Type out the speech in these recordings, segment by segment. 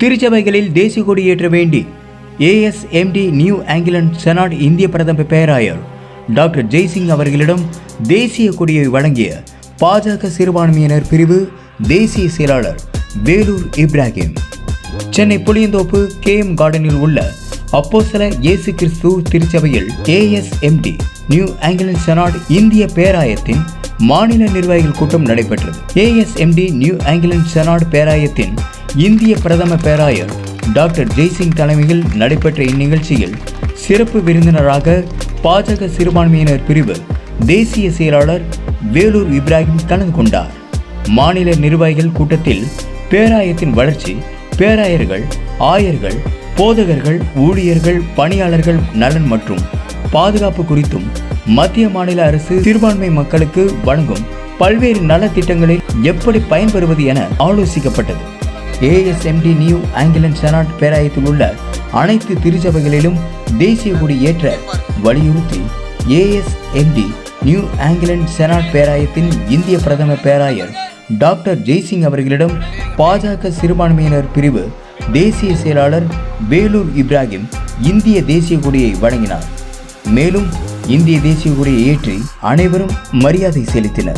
திருச்சபைகளில் தேசிய கொடி ஏற்ற வேண்டி ஏஎஸ்எம்டி நியூ ஆங்கிலண்ட் செனாட் இந்திய பிரதம பேராயர் டாக்டர் ஜெய்சிங் அவர்களிடம் தேசிய கொடியை வழங்கிய பாஜக சிறுபான்மையினர் பிரிவு தேசிய செயலாளர் வேலூர் இப்ராஹிம் சென்னை புளியந்தோப்பு கே எம் கார்டனில் உள்ள அப்போஸ்தல இயேசு கிறிஸ்து திருச்சபையில் ஏஎஸ்எம்டி நியூ ஆங்கிலண்ட் செனாட் இந்திய பேராயத்தின் மாநில நிர்வாகிகள் கூட்டம் நடைபெற்றது ஏஎஸ்எம்டி நியூ ஆங்கிலண்ட் செனாட் பேராயத்தின் இந்திய பிரதம பேராயர் டாக்டர் ஜெய்சிங் தலைமையில் நடைபெற்ற இந்நிகழ்ச்சியில் சிறப்பு விருந்தினராக பாஜக சிறுபான்மையினர் பிரிவு தேசிய செயலாளர் வேலூர் இப்ராஹிம் கலந்து கொண்டார் மாநில நிர்வாகிகள் கூட்டத்தில் பேராயத்தின் வளர்ச்சி பேராயர்கள் ஆயர்கள் போதகர்கள் ஊழியர்கள் பணியாளர்கள் நலன் மற்றும் பாதுகாப்பு குறித்தும் மத்திய மாநில அரசு சிறுபான்மை மக்களுக்கு வழங்கும் பல்வேறு நலத்திட்டங்களில் எப்படி பயன்பெறுவது என ஆலோசிக்கப்பட்டது ஏஎஸ்எம்டி நியூ ஆங்கிலன் செனாட் பேராயத்தில் உள்ள அனைத்து திருச்சபைகளிலும் தேசிய கொடி ஏற்ற வலியுறுத்தி ஏஎஸ்எம்டி நியூ ஆங்கிலண்ட் செனாட் பேராயத்தின் இந்திய பிரதம பேராயர் டாக்டர் ஜெய்சிங் அவர்களிடம் பாஜக சிறுபான்மையினர் பிரிவு தேசிய செயலாளர் வேலூர் இப்ராஹிம் இந்திய தேசிய கொடியை வழங்கினார் மேலும் இந்திய தேசிய கொடியை ஏற்றி அனைவரும் மரியாதை செலுத்தினர்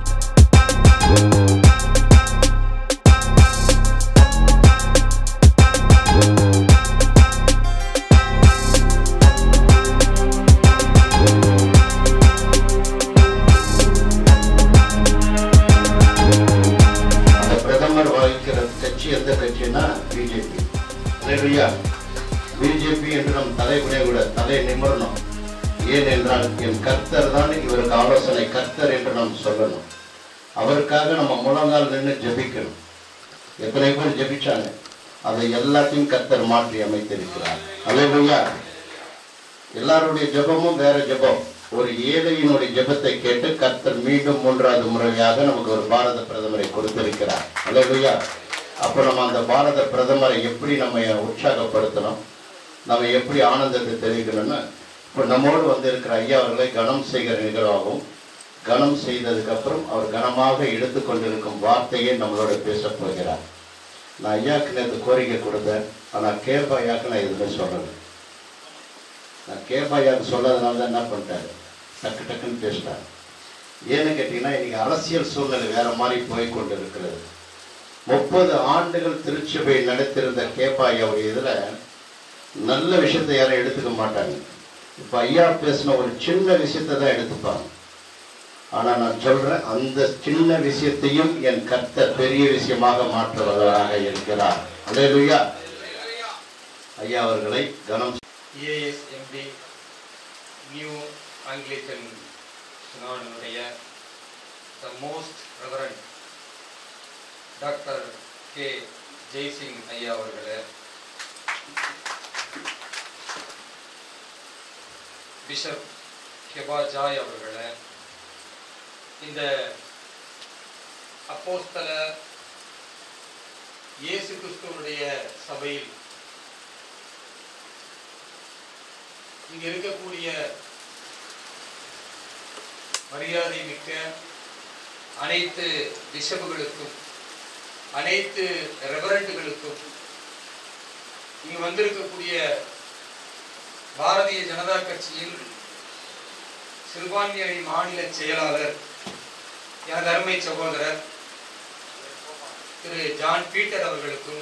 அந்த பிரதமர் வகிக்கிற கட்சி எந்த கட்சின்னா பிஜேபி இல்லையா பிஜேபி என்று நம் தலை குனைவிட தலை நிமிரணும் ஏனென்றால் என் கர்த்தர் தான் இவருக்கு ஆலோசனை கர்த்தர் என்று நாம் சொல்லணும் அவருக்காக நம்ம முழங்கால் நின்று ஜெபிக்கணும் எத்தனை பேர் ஜெபிச்சாங்க அதை எல்லாத்தையும் கர்த்தர் மாற்றி அமைத்திருக்கிறார் அல்லையா எல்லாருடைய ஜெபமும் வேற ஜெபம் ஒரு ஏழையினுடைய ஜெபத்தை கேட்டு கர்த்தர் மீண்டும் மூன்றாவது முறையாக நமக்கு ஒரு பாரத பிரதமரை கொடுத்திருக்கிறார் அல்லையா அப்ப நம்ம அந்த பாரத பிரதமரை எப்படி நம்ம உற்சாகப்படுத்தணும் நம்ம எப்படி ஆனந்தத்தை தெரிவிக்கணும்னு இப்போ நம்மோடு வந்திருக்கிற ஐயா அவர்களை கனம் செய்கிற நிகழ்வாகும் கனம் செய்ததுக்கு அப்புறம் அவர் கனமாக எடுத்துக்கொண்டிருக்கும் வார்த்தையை நம்மளோட பேசப் போகிறார் நான் ஐயாக்கு நேற்று கோரிக்கை கொடுத்தேன் ஆனால் கேபா ஐயாக்கு நான் எதுவுமே சொல்லலை நான் கேபாயாக்கு சொல்லாதனால தான் என்ன பண்ணிட்டாரு டக்கு டக்குன்னு பேசிட்டார் ஏன்னு கேட்டீங்கன்னா இன்னைக்கு அரசியல் சூழ்நிலை வேற மாதிரி போய் கொண்டு இருக்கிறது முப்பது ஆண்டுகள் திருச்சபை நடத்திருந்த கேபாயாவுடைய இதுல நல்ல விஷயத்தை யாரும் எடுத்துக்க மாட்டாங்க இப்ப ஐயா பேசின ஒரு சின்ன விஷயத்தை தான் எடுத்துப்பாங்க ஆனா நான் சொல்றேன் அந்த சின்ன விஷயத்தையும் என் கர்த்தர் பெரிய விஷயமாக மாற்றுவதாக இருக்கிறார் அல்லேலூயா ஐயா அவர்களை கனம் ஏஎஸ்எம்டி நியூ ஆங்கிலிக்கன் சினாடினுடைய the most reverend doctor K Jaisingh ஐயா அவர்களே பிஷப் கெபா ஜாய் அவர்களே இந்த அப்போஸ்தல இயேசு கிறிஸ்துவனுடைய சபையில் இங்க இருக்கக்கூடிய மரியாதை மிக்க அனைத்து பிஷப்புகளுக்கும் அனைத்து ரெவரண்ட்டுகளுக்கும் இங்கு வந்திருக்கக்கூடிய பாரதிய ஜனதா கட்சியின் சிறுபான்மையணி மாநில செயலாளர் எனது அருமை சகோதரர் திரு ஜான் பீட்டர் அவர்களுக்கும்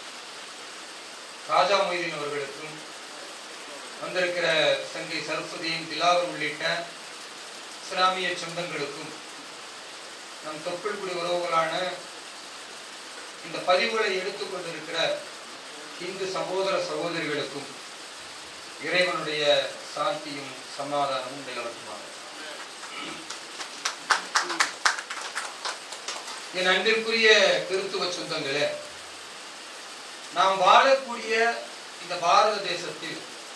ராஜா மொய்தீன் அவர்களுக்கும் வந்திருக்கிற சங்கை சரஸ்வதியின் திலாவர் உள்ளிட்ட இஸ்லாமிய சொந்தங்களுக்கும் நம் தொப்புள்குடி உறவுகளான இந்த பதிவுகளை எடுத்துக்கொண்டிருக்கிற இந்து சகோதர சகோதரிகளுக்கும் இறைவனுடைய சாந்தியும் சமாதானமும் நிலவட்டுமாக என் அன்பிற்குரிய கிறித்துவ சொந்தங்களே நாம் வாழக்கூடிய இந்த பாரத தேசத்தில்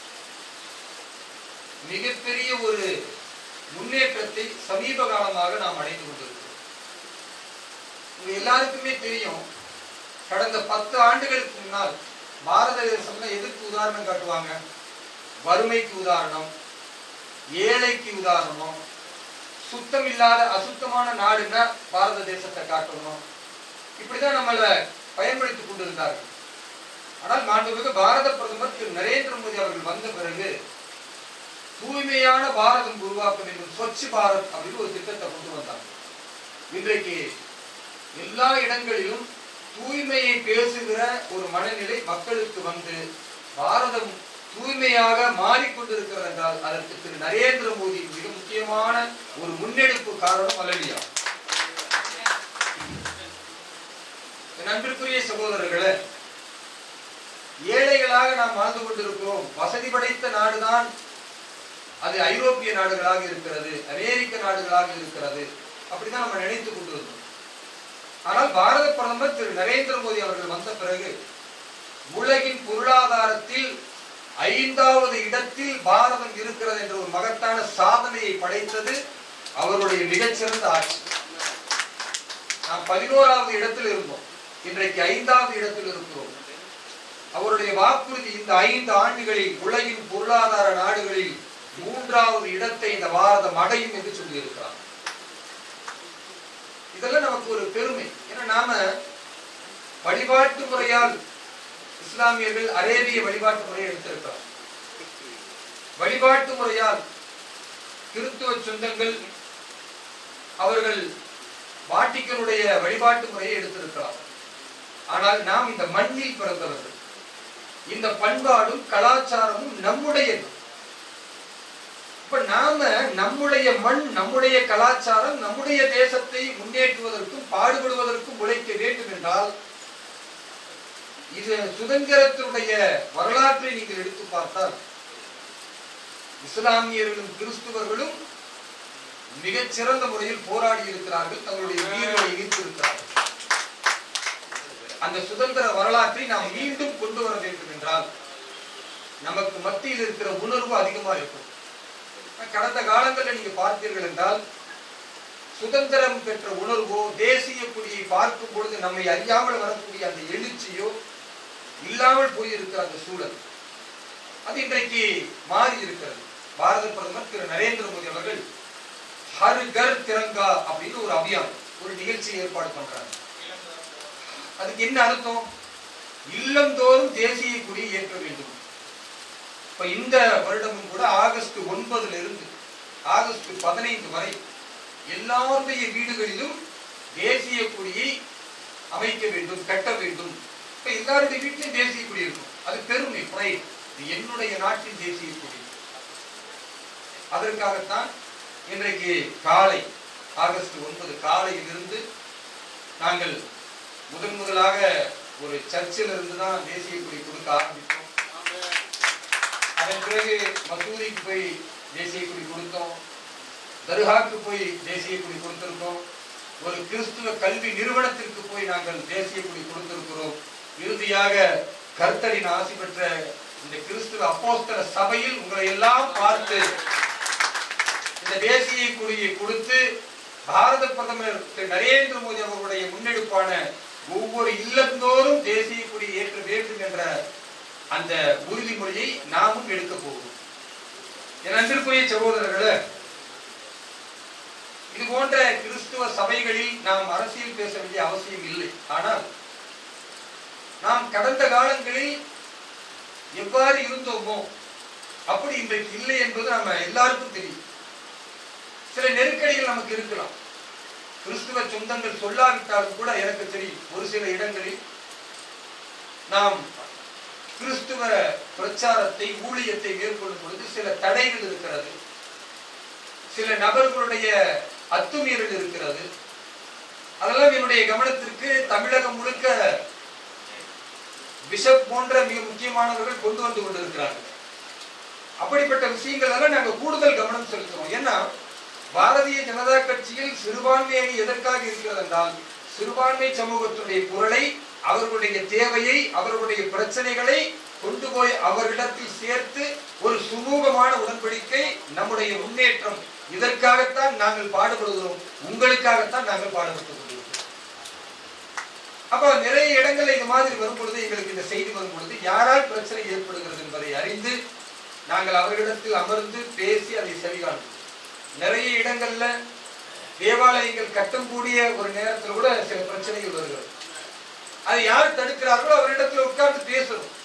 மிகப்பெரிய ஒரு முன்னேற்றத்தை சமீப காலமாக நாம் அடைந்து கொண்டிருக்கிறோம் உங்க எல்லாருக்குமே தெரியும் கடந்த பத்து ஆண்டுகளுக்கு முன்னால் பாரத தேசம்ல எதுக்கு உதாரணம் காட்டுவாங்க வறுமைக்கு உதாரணம் ஏழைக்கு உதாரணம் சுத்தம் இல்லாத அசுத்தமான நாடுன்னா பாரத தேசத்தை காட்டணும் இப்படிதான் நம்மள பயன்படுத்திக் கொண்டிருந்தார்கள் ஆனால் மாண்புமிகு பாரத பிரதமர் திரு நரேந்திர மோடி அவர்கள் வந்த பிறகு தூய்மையான பாரதம் உருவாக்கம் என்னும் ஸ்வச் பாரத் அப்படின்னு ஒரு திட்டத்தை கொண்டு வந்தாங்க இன்றைக்கு எல்லா இடங்களிலும் தூய்மையை பேசுகிற ஒரு மனநிலை மக்களுக்கு வந்து பாரதம் தூய்மையாக மாறிக்கொண்டிருக்கிறது என்றால் அதற்கு திரு நரேந்திர மோடி மிக முக்கியமான ஒரு முன்னெடுப்பு காரணம் அல்லடியா என் அன்பிற்குரிய சகோதரர்களே ஏழைகளாக நாம் வாழ்ந்து கொண்டிருக்கிறோம் வசதி படைத்த நாடுதான் அது ஐரோப்பிய நாடுகளாக இருக்கிறது அமெரிக்க நாடுகளாக இருக்கிறது அப்படிதான் நம்ம நினைத்துக் கொண்டிருந்தோம் ஆனால் பாரத பிரதமர் திரு நரேந்திர மோடி அவர்கள் வந்த பிறகு உலகின் பொருளாதாரத்தில் ஐந்தாவது இடத்தில் பாரதம் இருக்கிறது என்ற ஒரு மகத்தான சாதனையை படைத்தது அவருடைய மிகச்சிறந்த ஆட்சி நாம் பதினோராவது இடத்தில் இருந்தோம் இன்றைக்கு ஐந்தாவது இடத்தில் இருக்கிறோம் அவருடைய வாக்குறுதி இந்த ஐந்து ஆண்டுகளில் உலகின் பொருளாதார நாடுகளில் மூன்றாவது இடத்தை இந்த பாரதம் அடையும் என்று சொல்லியிருக்கிறார் இதெல்லாம் நமக்கு ஒரு பெருமை ஏன்னா நாம வழிபாட்டு முறையால் இஸ்லாமியர்கள் அரேபிய வழிபாட்டு முறையை எடுத்திருக்கிறோம் வழிபாட்டு முறையால் கிறித்துவ சொந்தங்கள் அவர்கள் வாட்டிக்கனுடைய வழிபாட்டு முறையை எடுத்திருக்கிறார் ஆனால் நாம் இந்த மண்ணில் பிறந்தவர்கள் இந்த பண்பாடும் கலாச்சாரமும் நம்முடையது இப்ப நாம நம்முடைய மண் நம்முடைய கலாச்சாரம் நம்முடைய தேசத்தை முன்னேற்றுவதற்கும் பாடுபடுவதற்கும் உழைக்க வேண்டும் என்றால் இது சுதந்திரத்தினுடைய வரலாற்றை நீங்கள் எடுத்து பார்த்தால் இஸ்லாமியர்களும் கிறிஸ்துவர்களும் மிகச் சிறந்த முறையில் போராடி இருக்கிறார்கள் தங்களுடைய உயிர்களை ஈர்த்திருக்கிறார்கள் அந்த சுதந்திர வரலாற்றை நாம் மீண்டும் கொண்டு வர வேண்டும் என்றால் நமக்கு மத்தியில் இருக்கிற உணர்வு அதிகமா இருக்கும் கடந்த காலங்களில் நீங்க பார்த்தீர்கள் என்றால் சுதந்திரம் பெற்ற உணர்வோ தேசிய கொடியை பார்க்கும் பொழுது நம்மை அறியாமல் வரக்கூடிய அந்த எழுச்சியோ இல்லாமல் போயிருக்கிற அந்த சூழல் அது இன்றைக்கு மாறி இருக்கிறது பாரத பிரதமர் திரு நரேந்திர மோடி அவர்கள் ஹர் கர் திரங்கா அப்படின்னு ஒரு அபியான் ஒரு நிகழ்ச்சியை ஏற்பாடு பண்றாங்க அதுக்கு என்ன அர்த்தம் இல்லந்தோறும் தேசிய கொடியை ஏற்ற வேண்டும் இப்ப இந்த வருடமும் கூட ஆகஸ்ட் ஒன்பதுல இருந்து ஆகஸ்ட் பதினைந்து வரை எல்லாருடைய வீடுகளிலும் தேசிய கொடியை அமைக்க வேண்டும் கட்ட வேண்டும் இப்ப எல்லாருடைய வீட்டிலும் தேசிய கொடி இருக்கும் அது பெருமை pride. இது என்னுடைய நாட்டின் தேசிய கொடி அதற்காகத்தான் இன்றைக்கு காலை ஆகஸ்ட் ஒன்பது காலையிலிருந்து நாங்கள் முதன் முதலாக ஒரு சர்ச்சில் இருந்து தான் தேசிய கொடி கொடுக்க ஆரம்பித்தோம் அதன் பிறகு மசூரிக்கு போய் தேசிய கொடி கொடுத்தோம் தர்காக்கு போய் தேசிய கொடி கொடுத்திருக்கோம் ஒரு கிறிஸ்துவ கல்வி நிறுவனத்திற்கு போய் நாங்கள் தேசிய கொடி கொடுத்திருக்கிறோம் இறுதியாக கர்த்தரின் ஆசி பெற்ற இந்த கிறிஸ்துவ அப்போஸ்தல சபையில் உங்களை எல்லாம் பார்த்து இந்த தேசிய கொடியை கொடுத்து பாரத பிரதமர் திரு நரேந்திர மோடி அவர்களுடைய முன்னெடுப்பான ஒவ்வொரு இல்லந்தோறும் தேசிய கொடி ஏற்ற வேண்டும் என்ற அந்த உறுதிமொழியை நாமும் எடுக்க போகிறோம் என் அன்பிற்குரிய சகோதரர்களே இது போன்ற கிறிஸ்துவ சபைகளில் நாம் அரசியல் பேச வேண்டிய அவசியம் இல்லை ஆனால் நாம் கடந்த காலங்களில் எவ்வாறு இருந்தோமோ அப்படி இன்றைக்கு இல்லை என்பது நம்ம எல்லாருக்கும் தெரியும் சில நெருக்கடிகள் நமக்கு இருக்கலாம் கிறிஸ்துவ சொந்தங்கள் சொல்லாவிட்டாலும் கூட எனக்கு தெரியும் ஒரு சில இடங்களில் நாம் கிறிஸ்துவ பிரச்சாரத்தை ஊழியத்தை மேற்கொள்ளும் பொழுது சில தடைகள் இருக்கிறது சில நபர்களுடைய அத்துமீறல் இருக்கிறது அதெல்லாம் என்னுடைய கவனத்திற்கு தமிழகம் முழுக்க பிஷப் போன்ற மிக முக்கியமானவர்கள் கொண்டு வந்து கொண்டிருக்கிறார்கள் அப்படிப்பட்ட விஷயங்கள் எல்லாம் நாங்க கூடுதல் கவனம் செலுத்துறோம் ஏன்னா பாரதிய ஜனதா கட்சியில் சிறுபான்மை அணி எதற்காக இருக்கிறது என்றால் சிறுபான்மை சமூகத்துடைய குரலை அவர்களுடைய தேவையை அவர்களுடைய பிரச்சனைகளை கொண்டு போய் அவர்களிடத்தில் சேர்த்து ஒரு சுமூகமான உடன்படிக்கை நம்முடைய முன்னேற்றம் இதற்காகத்தான் நாங்கள் பாடுபடுகிறோம் உங்களுக்காகத்தான் நாங்கள் பாடுபட்டு கொண்டிருக்கிறோம் அப்ப நிறைய இடங்கள்ல இந்த மாதிரி வரும் பொழுது எங்களுக்கு இந்த செய்தி வரும் பொழுது யாரால் பிரச்சனை ஏற்படுகிறது என்பதை அறிந்து நாங்கள் அவர்களிடத்தில் அமர்ந்து பேசி அதை சரிகாணும் நிறைய இடங்கள்ல தேவாலயங்கள் கட்டக்கூடிய ஒரு நேரத்தில் கூட சில பிரச்சனைகள் வருகிறது அதை யார் தடுக்கிறார்களோ அவரிடத்துல உட்கார்ந்து பேசணும்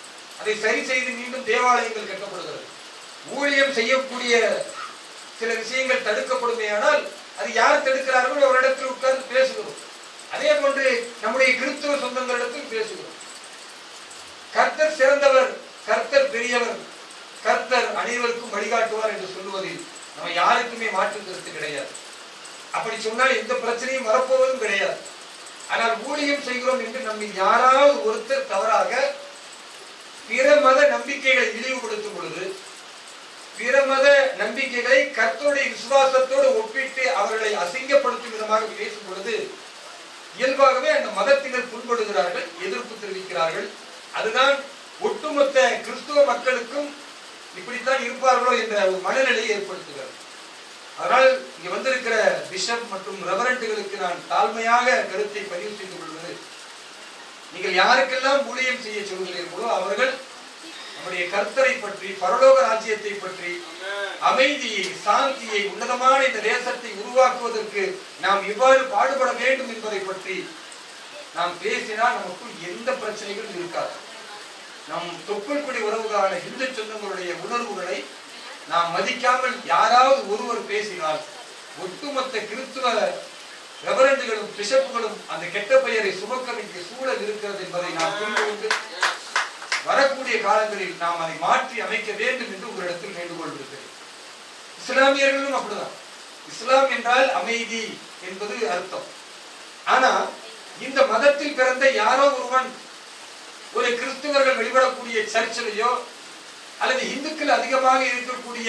அதை சரி செய்து மீண்டும் தேவாலயங்கள் கட்டப்படுகிறது ஊழியம் செய்யக்கூடிய சில விஷயங்கள் தடுக்கப்படுமேயானால் அது யார் தடுக்கிறார்களோ ஒரு இடத்தில் உட்கார்ந்து பேசுகிறோம் அதே போன்று நம்முடைய கிறிஸ்துவ சொந்தங்களிடத்தில் பேசுகிறோம் கர்த்தர் சிறந்தவர் கர்த்தர் பெரியவர் கர்த்தர் அனைவருக்கும் வழிகாட்டுவார் என்று சொல்லுவதில் நம்ம யாருக்குமே மாற்று கருத்து கிடையாது அப்படி சொன்னால் எந்த பிரச்சனையும் வரப்போவதும் கிடையாது ஆனால் ஊழியம் செய்கிறோம் என்று நம்மில் யாராவது ஒருத்தர் தவறாக பிற மத நம்பிக்கைகளை இழிவுபடுத்தும் பொழுது பிற மத நம்பிக்கைகளை கர்த்தருடைய விசுவாசத்தோடு ஒப்பிட்டு அவர்களை அசிங்கப்படுத்தும் விதமாக பேசும் பொழுது இயல்பாகவே அந்த மதத்தினர் புண்படுகிறார்கள் எதிர்ப்பு தெரிவிக்கிறார்கள் அதுதான் ஒட்டுமொத்த கிறிஸ்துவ மக்களுக்கும் இப்படித்தான் இருப்பார்களோ என்ற ஒரு மனநிலையை ஏற்படுத்துகிறது அதனால் இங்க வந்திருக்கிற பிஷப் மற்றும் ரெவரண்டுகளுக்கு நான் தாழ்மையாக கருத்தை பதிவு செய்து கொள்வது நீங்கள் யாருக்கெல்லாம் ஊழியம் செய்ய சொல்கிறீர்களோ அவர்கள் நம்முடைய கர்த்தரை பற்றி பரலோக ராஜ்யத்தை பற்றி அமைதியை சாந்தியை உன்னதமான இந்த தேசத்தை உருவாக்குவதற்கு நாம் எவ்வாறு பாடுபட வேண்டும் என்பதை பற்றி நாம் பேசினால் நமக்குள் எந்த பிரச்சனைகளும் இருக்காது நம் தொப்புள்குடி உறவுகளான இந்து சொந்தங்களுடைய உணர்வுகளை நாம் மதிக்காமல் யாராவது ஒருவர் பேசினால் ஒட்டுமொத்த கிறிஸ்துவ ரெவரண்டுகளும் பிஷப்புகளும் அந்த கெட்ட பெயரை சுமக்க வேண்டிய சூழல் இருக்கிறது என்பதை நாம் புரிந்து கொண்டு வரக்கூடிய காலங்களில் நாம் அதை மாற்றி அமைக்க வேண்டும் என்று உங்களிடத்தில் வேண்டுகோள் இருக்கிறேன் இஸ்லாமியர்களும் அப்படிதான் இஸ்லாம் என்றால் அமைதி என்பது அர்த்தம் ஆனா இந்த மதத்தில் பிறந்த யாரோ ஒருவன் ஒரு கிறிஸ்துவர்கள் வழிபடக்கூடிய சர்ச்சிலேயோ அல்லது இந்துக்கள் அதிகமாக இருக்கக்கூடிய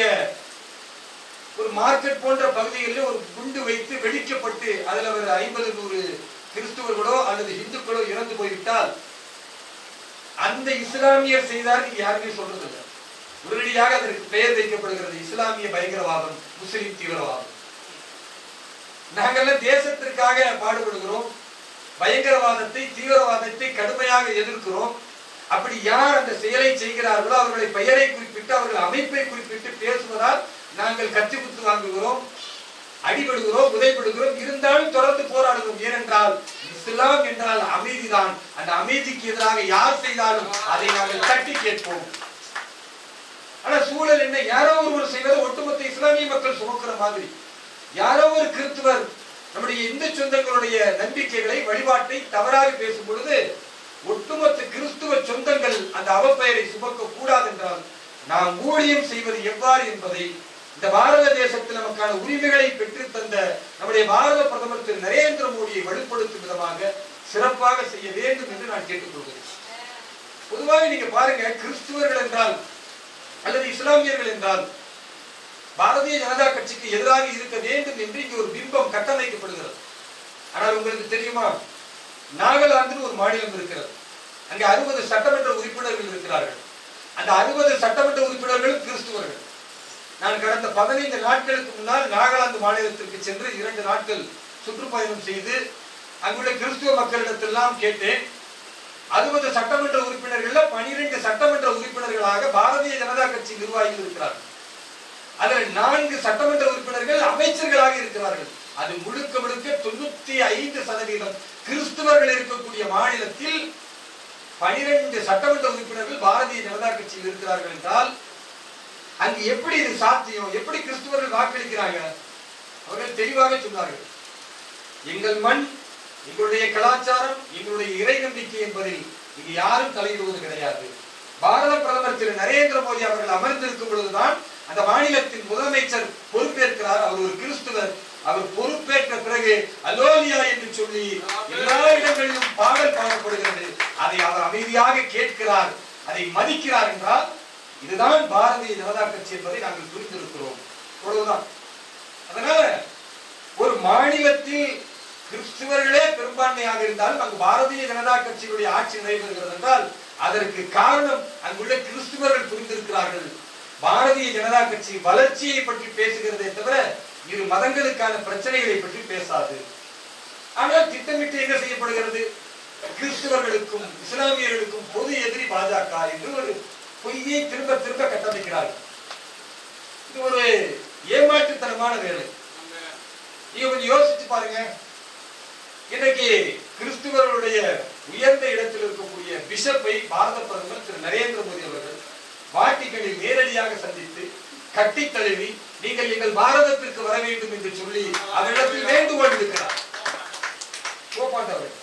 ஒரு மார்க்கெட் போன்ற பகுதிகளில் ஒரு குண்டு வைத்து வெடிக்கப்பட்டு அதுல ஒரு ஐம்பது நூறு கிறிஸ்துவர்களோ அல்லது இந்துக்களோ இறந்து போய்விட்டால் அந்த இஸ்லாமியர் செய்தார் நீங்க யாருமே சொல்றது இல்லை உடனடியாக அதற்கு பெயர் வைக்கப்படுகிறது இஸ்லாமிய பயங்கரவாதம் முஸ்லிம் தீவிரவாதம் நாங்கெல்லாம் தேசத்திற்காக பாடுபடுகிறோம் பயங்கரவாதத்தை தீவிரவாதத்தை கடுமையாக எதிர்க்கிறோம் அப்படி யார் அந்த செயலை செய்கிறார்களோ அவர்களை பெயரை குறிப்பிட்டு அவர்கள் அமைப்பை குறிப்பிட்டு பேசுவதால் நாங்கள் கத்தி குத்து வாங்குகிறோம் அடிபடுகிறோம் உதைபடுகிறோம் இருந்தாலும் தொடர்ந்து போராடுகிறோம் ஏனென்றால் இஸ்லாம் என்றால் அமைதிதான் அந்த அமைதிக்கு எதிராக யார் செய்தாலும் அதை நாங்கள் தட்டி கேட்போம் ஆனா சூழல் என்ன யாரோ ஒருவர் செய்வது ஒட்டுமொத்த இஸ்லாமிய மக்கள் சுமக்கிற மாதிரி யாரோ ஒரு கிறிஸ்துவர் நம்முடைய இந்து சொந்தங்களுடைய நம்பிக்கைகளை வழிபாட்டை தவறாக பேசும் பொழுது ஒட்டுமொத்த கிறிஸ்துவ சொந்தங்கள் அந்த அவப்பெயரை சுமக்க கூடாது என்றால் நாம் ஊழியம் செய்வது எவ்வாறு என்பதை இந்த பாரத தேசத்தில் நமக்கான உரிமைகளை பெற்று தந்த நம்முடைய பாரத பிரதமர் திரு நரேந்திர மோடியை வலுப்படுத்தும் விதமாக சிறப்பாக செய்ய வேண்டும் என்று நான் கேட்டுக்கொள்கிறேன் பொதுவாக நீங்க பாருங்க கிறிஸ்துவர்கள் என்றால் அல்லது இஸ்லாமியர்கள் என்றால் பாரதிய ஜனதா கட்சிக்கு எதிராக இருக்க வேண்டும் என்று இங்கு ஒரு பிம்பம் கட்டமைக்கப்படுகிறது ஆனால் உங்களுக்கு தெரியுமா நாகாலாந்து ஒரு மாநிலம் இருக்கிறது அங்கே அறுபது சட்டமன்ற உறுப்பினர்கள் இருக்கிறார்கள் அந்த அறுபது சட்டமன்ற உறுப்பினர்கள் கிறிஸ்துவர்கள் நான் கடந்த பதினைந்து நாட்களுக்கு முன்னால் நாகாலாந்து மாநிலத்திற்கு சென்று இரண்டு நாட்கள் சுற்றுப்பயணம் செய்து அங்குள்ள கிறிஸ்துவ மக்களிடத்தெல்லாம் கேட்டேன் அறுபது சட்டமன்ற உறுப்பினர்கள்ல பனிரெண்டு சட்டமன்ற உறுப்பினர்களாக பாரதிய ஜனதா கட்சி நிர்வாகிகள் இருக்கிறார்கள் அதில் நான்கு சட்டமன்ற உறுப்பினர்கள் அமைச்சர்களாக இருக்கிறார்கள் அது முழுக்க முழுக்க தொண்ணூத்தி ஐந்து சதவீதம் கிறிஸ்துவர்கள் இருக்கக்கூடிய மாநிலத்தில் பனிரெண்டு சட்டமன்ற உறுப்பினர்கள் பாரதிய ஜனதா கட்சியில் இருக்கிறார்கள் என்றால் அங்கு எப்படி இது சாத்தியம் எப்படி கிறிஸ்துவர்கள் வாக்களிக்கிறாங்க அவர்கள் தெளிவாக சொன்னார்கள் எங்கள் மண் எங்களுடைய கலாச்சாரம் எங்களுடைய இறை நம்பிக்கை என்பதில் இங்கு யாரும் தலையிடுவது கிடையாது பாரத பிரதமர் திரு நரேந்திர மோடி அவர்கள் அமர்ந்திருக்கும் பொழுதுதான் அந்த மாநிலத்தின் முதலமைச்சர் பொறுப்பேற்கிறார் அவர் ஒரு கிறிஸ்துவர் அவர் பொறுப்பேற்ற பிறகு அலோலியா என்று சொல்லி எல்லா இடங்களிலும் பாடல் பாடப்படுகிறது அதை அவர் அமைதியாக கேட்கிறார் அதை மதிக்கிறார் என்றால் இதுதான் பாரதிய ஜனதா கட்சி என்பதை நாங்கள் புரிந்திருக்கிறோம் அவ்வளவுதான் அதனால ஒரு மாநிலத்தில் கிறிஸ்துவர்களே பெரும்பான்மையாக இருந்தாலும் அங்கு பாரதிய ஜனதா கட்சியினுடைய ஆட்சி நடைபெறுகிறது என்றால் அதற்கு காரணம் அங்குள்ள கிறிஸ்துவர்கள் புரிந்திருக்கிறார்கள் பாரதிய ஜனதா கட்சி வளர்ச்சியை பற்றி பேசுகிறதே தவிர இரு மதங்களுக்கான பிரச்சனைகளை பற்றி பேசாது ஆனால் திட்டமிட்டு என்ன செய்யப்படுகிறது கிறிஸ்துவர்களுக்கும் இஸ்லாமியர்களுக்கும் பொது எதிரி பாஜக என்று ஒரு பொய்யை திரும்ப திரும்ப கட்டமைக்கிறார்கள் இது ஒரு ஏமாற்றுத்தனமான வேலை நீங்க கொஞ்சம் யோசிச்சு பாருங்க இன்றைக்கு கிறிஸ்துவர்களுடைய உயர்ந்த இடத்தில் இருக்கக்கூடிய பிஷப்பை பாரத பிரதமர் திரு நரேந்திர மோடி அவர்கள் வாட்டிகளில் நேரடியாக சந்தித்து கட்டி தழுவி நீங்கள் எங்கள் பாரதத்திற்கு வர வேண்டும் என்று சொல்லி அவரிடத்தில் வேண்டுகோள் இருக்கிறார் போப்பாண்டவர்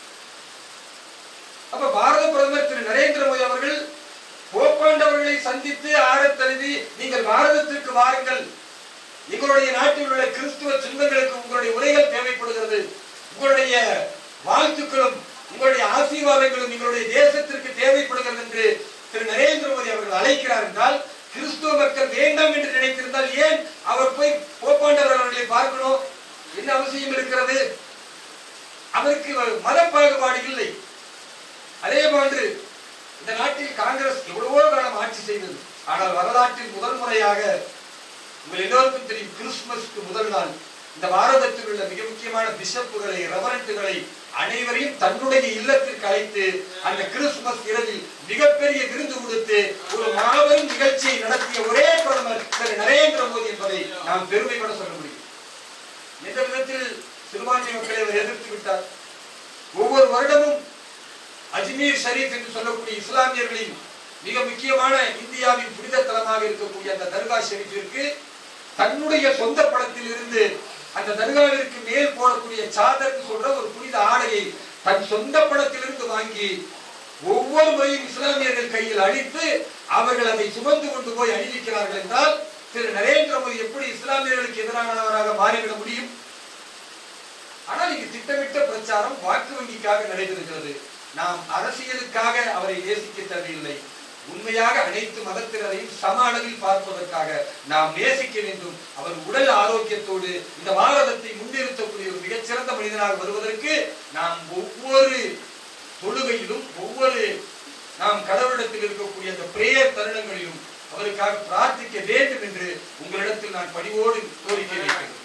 அப்ப பாரத பிரதமர் திரு நரேந்திர மோடி அவர்கள் போப்பாண்டவர்களை சந்தித்து ஆறத் தழுவி நீங்கள் பாரதத்திற்கு வாருங்கள் எங்களுடைய நாட்டில் உள்ள கிறிஸ்துவ சொந்தங்களுக்கு உங்களுடைய உரைகள் தேவைப்படுகிறது உங்களுடைய வாழ்த்துக்களும் உங்களுடைய ஆசீர்வாதங்களும் எங்களுடைய தேசத்திற்கு தேவைப்படுகிறது என்று திரு நரேந்திர மோடி அவர்கள் அழைக்கிறார் என்றால் கிறிஸ்துவ மக்கள் வேண்டாம் என்று நினைத்திருந்தால் ஏன் அவர் போய் போப்பாண்டவர் அவர்களை பார்க்கணும் என்ன அவசியம் இருக்கிறது அவருக்கு மத பாகுபாடு இல்லை அதே போன்று இந்த நாட்டில் காங்கிரஸ் எவ்வளவோ காலம் ஆட்சி செய்தது ஆனால் வரலாற்றில் முதல் முறையாக உங்கள் எல்லோருக்கும் தெரியும் கிறிஸ்துமஸ்க்கு முதல் நாள் இந்த பாரதத்தில் உள்ள மிக முக்கியமான பிஷப்புகளை ரெவரண்ட்டுகளை அனைவரையும் தன்னுடைய இல்லத்திற்கு அழைத்து அந்த கிறிஸ்துமஸ் இரவில் மிகப்பெரிய விருந்து கொடுத்து ஒரு மாபெரும் நிகழ்ச்சியை நடத்திய ஒரே பிரதமர் திரு நரேந்திர மோடி என்பதை நாம் பெருமைப்பட சொல்ல முடியும் எந்த விதத்தில் சிறுபான்மை மக்களை அவர் எதிர்த்து விட்டார் ஒவ்வொரு வருடமும் அஜ்மீர் ஷரீப் என்று சொல்லக்கூடிய இஸ்லாமியர்களின் மிக முக்கியமான இந்தியாவின் புனித தலமாக இருக்கக்கூடிய அந்த தர்கா ஷெரீஃபிற்கு தன்னுடைய சொந்த படத்தில் இருந்து அந்த தர்காவிற்கு மேல் போடக்கூடிய சாதர்னு சொல்ற ஒரு புனித ஆடையை தன் சொந்த படத்திலிருந்து வாங்கி ஒவ்வொரு முறையும் இஸ்லாமியர்கள் கையில் அளித்து அவர்கள் அதை சுமந்து கொண்டு போய் அணிவிக்கிறார்கள் என்றால் திரு நரேந்திர மோடி எப்படி இஸ்லாமியர்களுக்கு எதிரானவராக மாறிவிட முடியும் ஆனால் இங்கு திட்டமிட்ட பிரச்சாரம் வாக்கு வங்கிக்காக நடைபெறுகிறது நாம் அரசியலுக்காக அவரை நேசிக்க தேவையில்லை உண்மையாக அனைத்து மதத்தினரையும் சம அளவில் பார்ப்பதற்காக நாம் நேசிக்க வேண்டும் அவர் உடல் ஆரோக்கியத்தோடு இந்த பாரதத்தை முன்னிறுத்தக்கூடிய ஒரு மிகச்சிறந்த மனிதனாக வருவதற்கு நாம் ஒவ்வொரு தொழுகையிலும் ஒவ்வொரு நாம் கடவுளிடத்தில் இருக்கக்கூடிய அந்த பிரேயர் தருணங்களிலும் அவருக்காக பிரார்த்திக்க வேண்டும் என்று உங்களிடத்தில் நான் பணிவோடு கோரிக்கை வைக்கிறேன்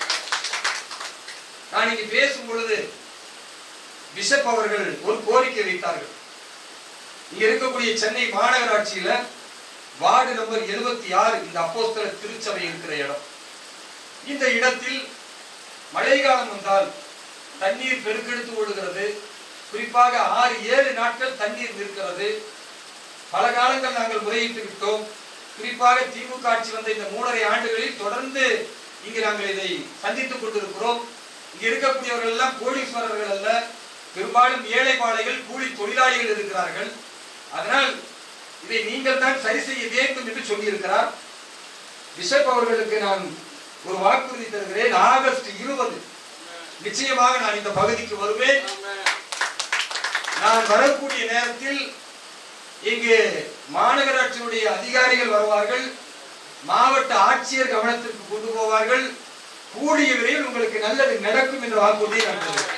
நான் இங்கு பேசும் பொழுது பிஷப் அவர்கள் ஒரு கோரிக்கை வைத்தார்கள் இங்க இருக்கக்கூடிய சென்னை மாநகராட்சியில வார்டு நம்பர் எழுபத்தி ஆறு இந்த அப்போஸ்தல திருச்சபை இருக்கிற இடம் இந்த இடத்தில் மழைக்காலம் வந்தால் தண்ணீர் பெருக்கெடுத்து ஓடுகிறது குறிப்பாக ஆறு ஏழு நாட்கள் தண்ணீர் நிற்கிறது பல காலங்கள் நாங்கள் முறையிட்டு விட்டோம் குறிப்பாக திமுக ஆட்சி வந்த இந்த மூணரை ஆண்டுகளில் தொடர்ந்து இங்கு நாங்கள் இதை சந்தித்துக் கொண்டிருக்கிறோம் இங்க இருக்கக்கூடியவர்கள் எல்லாம் கோடீஸ்வரர்கள் அல்ல பெரும்பாலும் ஏழை பாளைகள் கூலி தொழிலாளிகள் இருக்கிறார்கள் அதனால் இதை நீங்கள் தான் சரி செய்ய வேண்டும் என்று சொல்லியிருக்கிறார் பிஷப் அவர்களுக்கு நான் ஒரு வாக்குறுதி தருகிறேன் ஆகஸ்ட் இருபது நிச்சயமாக நான் இந்த பகுதிக்கு வருவேன் நான் வரக்கூடிய நேரத்தில் இங்கு மாநகராட்சியினுடைய அதிகாரிகள் வருவார்கள் மாவட்ட ஆட்சியர் கவனத்திற்கு கொண்டு போவார்கள் கூடிய விரைவில் உங்களுக்கு நல்லது நடக்கும் என்ற வாக்குறுதியை நான் தருகிறேன்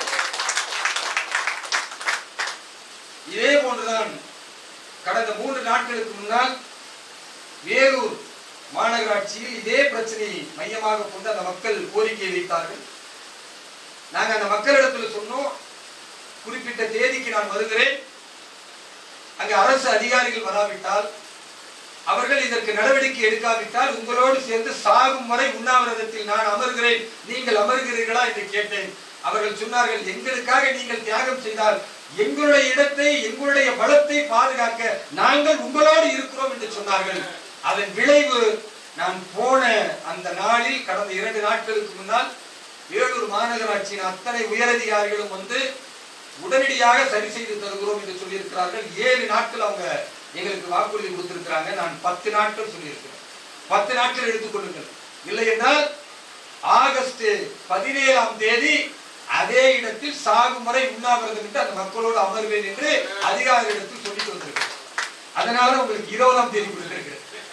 இதே போன்றுதான் கடந்த மூன்று நாட்களுக்கு முன்னால் வேலூர் மாநகராட்சியில் இதே பிரச்சனையை மையமாக கொண்டு அந்த மக்கள் கோரிக்கை வைத்தார்கள் நாங்க அந்த மக்களிடத்தில் சொன்னோம் குறிப்பிட்ட தேதிக்கு நான் வருகிறேன் அங்கு அரசு அதிகாரிகள் வராவிட்டால் அவர்கள் இதற்கு நடவடிக்கை எடுக்காவிட்டால் உங்களோடு சேர்ந்து சாகும் வரை உண்ணாவிரதத்தில் நான் அமர்கிறேன் நீங்கள் அமர்கிறீர்களா என்று கேட்டேன் அவர்கள் சொன்னார்கள் எங்களுக்காக நீங்கள் தியாகம் செய்தால் எங்களுடைய இடத்தை எங்களுடைய பலத்தை பாதுகாக்க நாங்கள் உங்களோடு இருக்கிறோம் என்று சொன்னார்கள் அதன் விளைவு நான் போன அந்த நாளில் கடந்த இரண்டு நாட்களுக்கு முன்னால் வேலூர் மாநகராட்சியின் அத்தனை உயரதிகாரிகளும் வந்து உடனடியாக சரி செய்து தருகிறோம் என்று சொல்லியிருக்கிறார்கள் ஏழு நாட்கள் அவங்க எங்களுக்கு வாக்குறுதி கொடுத்திருக்கிறாங்க நான் பத்து நாட்கள் சொல்லியிருக்கிறேன் பத்து நாட்கள் எடுத்துக்கொள்ளுங்கள் இல்லை என்றால் ஆகஸ்ட் பதினேழாம் தேதி அதே இடத்தில் சாகும் வரை உண்ணாவிரதம் என்று அந்த மக்களோடு அமர்வேன் என்று அதிகாரிகளிடத்தில் சொல்லிட்டு வந்திருக்கிறேன் அதனால உங்களுக்கு இருபதாம் தேதி கொடுத்திருக்கிறேன்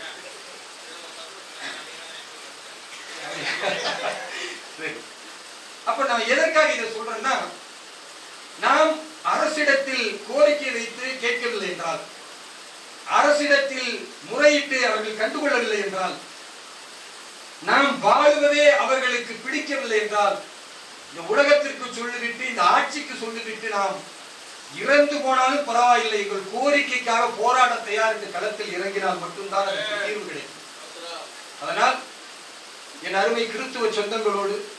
சரி. அப்ப நான் எதற்காக இதை சொல்றேன்னா நாம் அரசிடத்தில் கோரிக்கை வைத்து கேட்கவில்லை என்றால் அரசிடத்தில் முறையிட்டு அவர்கள் கண்டுகொள்ளவில்லை என்றால் நாம் வாழுவதே அவர்களுக்கு பிடிக்கவில்லை என்றால் இந்த உலகத்திற்கு சொல்லிவிட்டு இந்த ஆட்சிக்கு சொல்லிவிட்டு நாம் இறந்து போனாலும் பரவாயில்லை எங்கள் கோரிக்கைக்காக போராட தயார் இந்த களத்தில் இறங்கினால் மட்டும்தான் அதற்கு தீர்வு கிடைக்கும் அதனால் என் அருமை கிறிஸ்துவ சொந்தங்களோடு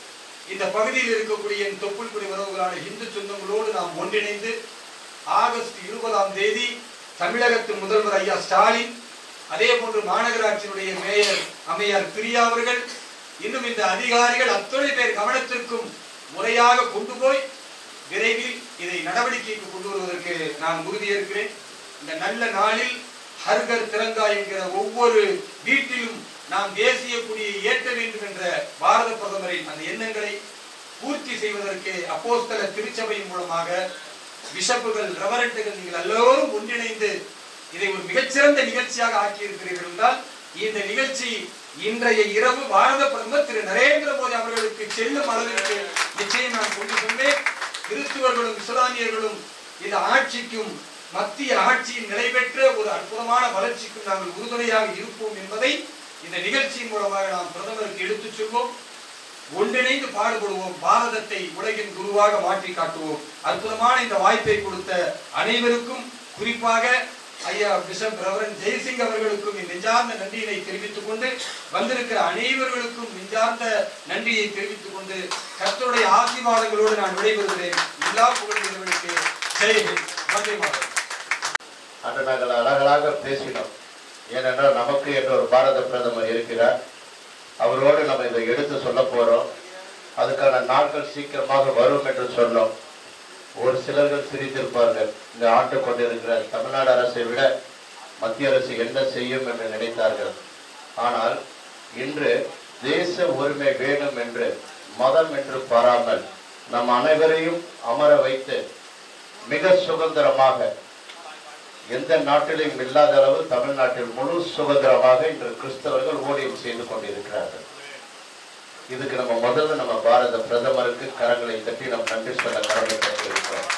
இந்த பகுதியில் இருக்கக்கூடிய என் தொப்புள் குடி உறவுகளான இந்து சொந்தங்களோடு நாம் ஒன்றிணைந்து ஆகஸ்ட் இருபதாம் தேதி தமிழகத்தின் முதல்வர் ஐயா ஸ்டாலின் அதே போன்று மாநகராட்சியினுடைய மேயர் அம்மையார் பிரியா அவர்கள் இன்னும் இந்த அதிகாரிகள் அத்தனை பேர் கவனத்திற்கும் முறையாக கொண்டு போய் விரைவில் இதை நடவடிக்கைக்கு கொண்டு வருவதற்கு நான் உறுதியேற்கிறேன் இந்த நல்ல நாளில் ஹர்கர் திரங்கா என்கிற ஒவ்வொரு வீட்டிலும் நாம் தேசிய கொடியை ஏற்ற வேண்டும் என்ற பாரத பிரதமரின் அந்த எண்ணங்களை பூர்த்தி செய்வதற்கு அப்போஸ்தல திருச்சபையின் மூலமாக பிஷப்புகள் ரெவரண்டுகள் நீங்கள் எல்லோரும் ஒன்றிணைந்து இதை ஒரு மிகச்சிறந்த நிகழ்ச்சியாக ஆக்கியிருக்கிறீர்கள் என்றால் இந்த நிகழ்ச்சி இன்றைய இரவு பாரத பிரதமர் திரு நரேந்திர மோடி அவர்களுக்கு செல்லும் அளவிற்கு நிச்சயம் நான் கொண்டு சென்றேன் கிறிஸ்துவர்களும் இஸ்லாமியர்களும் இந்த ஆட்சிக்கும் மத்திய ஆட்சியில் நிலைபெற்ற ஒரு அற்புதமான வளர்ச்சிக்கும் நாங்கள் உறுதுணையாக இருப்போம் என்பதை இந்த நிகழ்ச்சியின் மூலமாக நாம் பிரதமருக்கு எடுத்துச் சொல்வோம் ஒன்றிணைந்து பாடுபடுவோம் பாரதத்தை உலகின் குருவாக மாற்றி காட்டுவோம் அற்புதமான இந்த வாய்ப்பை கொடுத்த அனைவருக்கும் குறிப்பாக ஐயா பிஷப் ரெவரன் ஜெய்சிங் அவர்களுக்கும் என் நெஞ்சார்ந்த நன்றியினை தெரிவித்துக் கொண்டு வந்திருக்கிற அனைவர்களுக்கும் நெஞ்சார்ந்த நன்றியை தெரிவித்துக் கொண்டு கர்த்தருடைய ஆசீர்வாதங்களோடு நான் விடைபெறுகிறேன் எல்லா புகழ்களுக்கு ஜெயஹிந்த் வந்தே மாதரம் அன்று நாங்கள் அழகழகாக பேசினோம் ஏனென்றால் நமக்கு என்று ஒரு பாரத பிரதமர் இருக்கிறார் அவரோடு நம்ம இதை எடுத்து சொல்ல போறோம் அதுக்கான நாட்கள் சீக்கிரமாக வரும் என்று சொன்னோம் ஒரு சிலர்கள் சிரித்திருப்பார்கள் இந்த ஆண்டு கொண்டிருக்கிற தமிழ்நாடு அரசை விட மத்திய அரசு என்ன செய்யும் என்று நினைத்தார்கள் ஆனால் இன்று தேச உரிமை வேணும் என்று மதம் என்று பாராமல் நம் அனைவரையும் அமர வைத்து மிக சுதந்திரமாக எந்த நாட்டிலும் இல்லாத அளவு தமிழ்நாட்டில் முழு சுதந்திரமாக இன்று கிறிஸ்தவர்கள் ஊழியம் செய்து கொண்டிருக்கிறார்கள் இதுக்கு நம்ம முதல்ல நம்ம பாரத பிரதமருக்கு கரங்களை தட்டி நம்ம நன்றி சொல்ல கடமைப்பட்டிருக்கிறோம்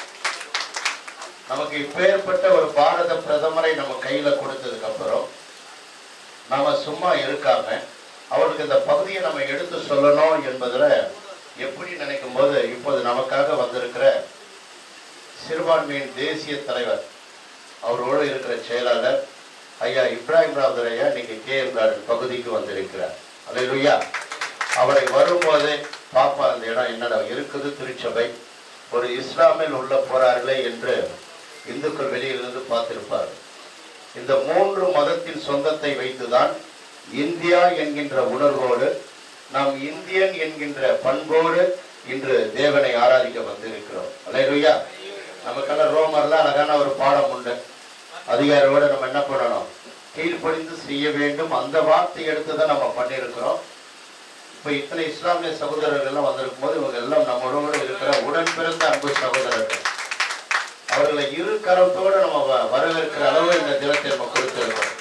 நமக்கு இப்பேற்பட்ட ஒரு பாரத பிரதமரை நம்ம கையில கொடுத்ததுக்கு அப்புறம் நாம சும்மா இருக்காம அவருக்கு இந்த பகுதியை நம்ம எடுத்து சொல்லணும் என்பதுல எப்படி நினைக்கும் போது இப்போது நமக்காக வந்திருக்கிற சிறுபான்மையின் தேசிய தலைவர் அவரோடு இருக்கிற செயலாளர் ஐயா இப்ராஹிம் ராதர் ஐயா இன்னைக்கு கே எம் கார்டன் பகுதிக்கு வந்திருக்கிறார் அல்லேலூயா அவரை வரும்போதே பாப்பா அந்த இடம் என்னடா இருக்குது திருச்சபை ஒரு இஸ்லாமில் உள்ள போறார்களே என்று இந்துக்கள் வெளியிலிருந்து பார்த்திருப்பார் இந்த மூன்று மதத்தின் சொந்தத்தை வைத்துதான் இந்தியா என்கின்ற உணர்வோடு நாம் இந்தியன் என்கின்ற பண்போடு இன்று தேவனை ஆராதிக்க வந்திருக்கிறோம் அல்லேலூயா நமக்கெல்லாம் ரோமர்ல அழகான ஒரு பாடம் உண்டு அதிகாரியோட நம்ம என்ன பண்ணணும் கீழ்ப்படிந்து செய்ய வேண்டும் அந்த வார்த்தை எடுத்து தான் நம்ம பண்ணியிருக்கிறோம் இப்ப இத்தனை இஸ்லாமிய சகோதரர்கள் எல்லாம் வந்திருக்கும் போது இவங்க எல்லாம் நம்மளோட இருக்கிற உடன் பிறந்த அன்பு சகோதரர்கள் அவர்களை இரு கரத்தோடு நம்ம வ- வரவேற்கிற அளவு இந்த தினத்தை நம்ம கொடுத்திருக்கோம்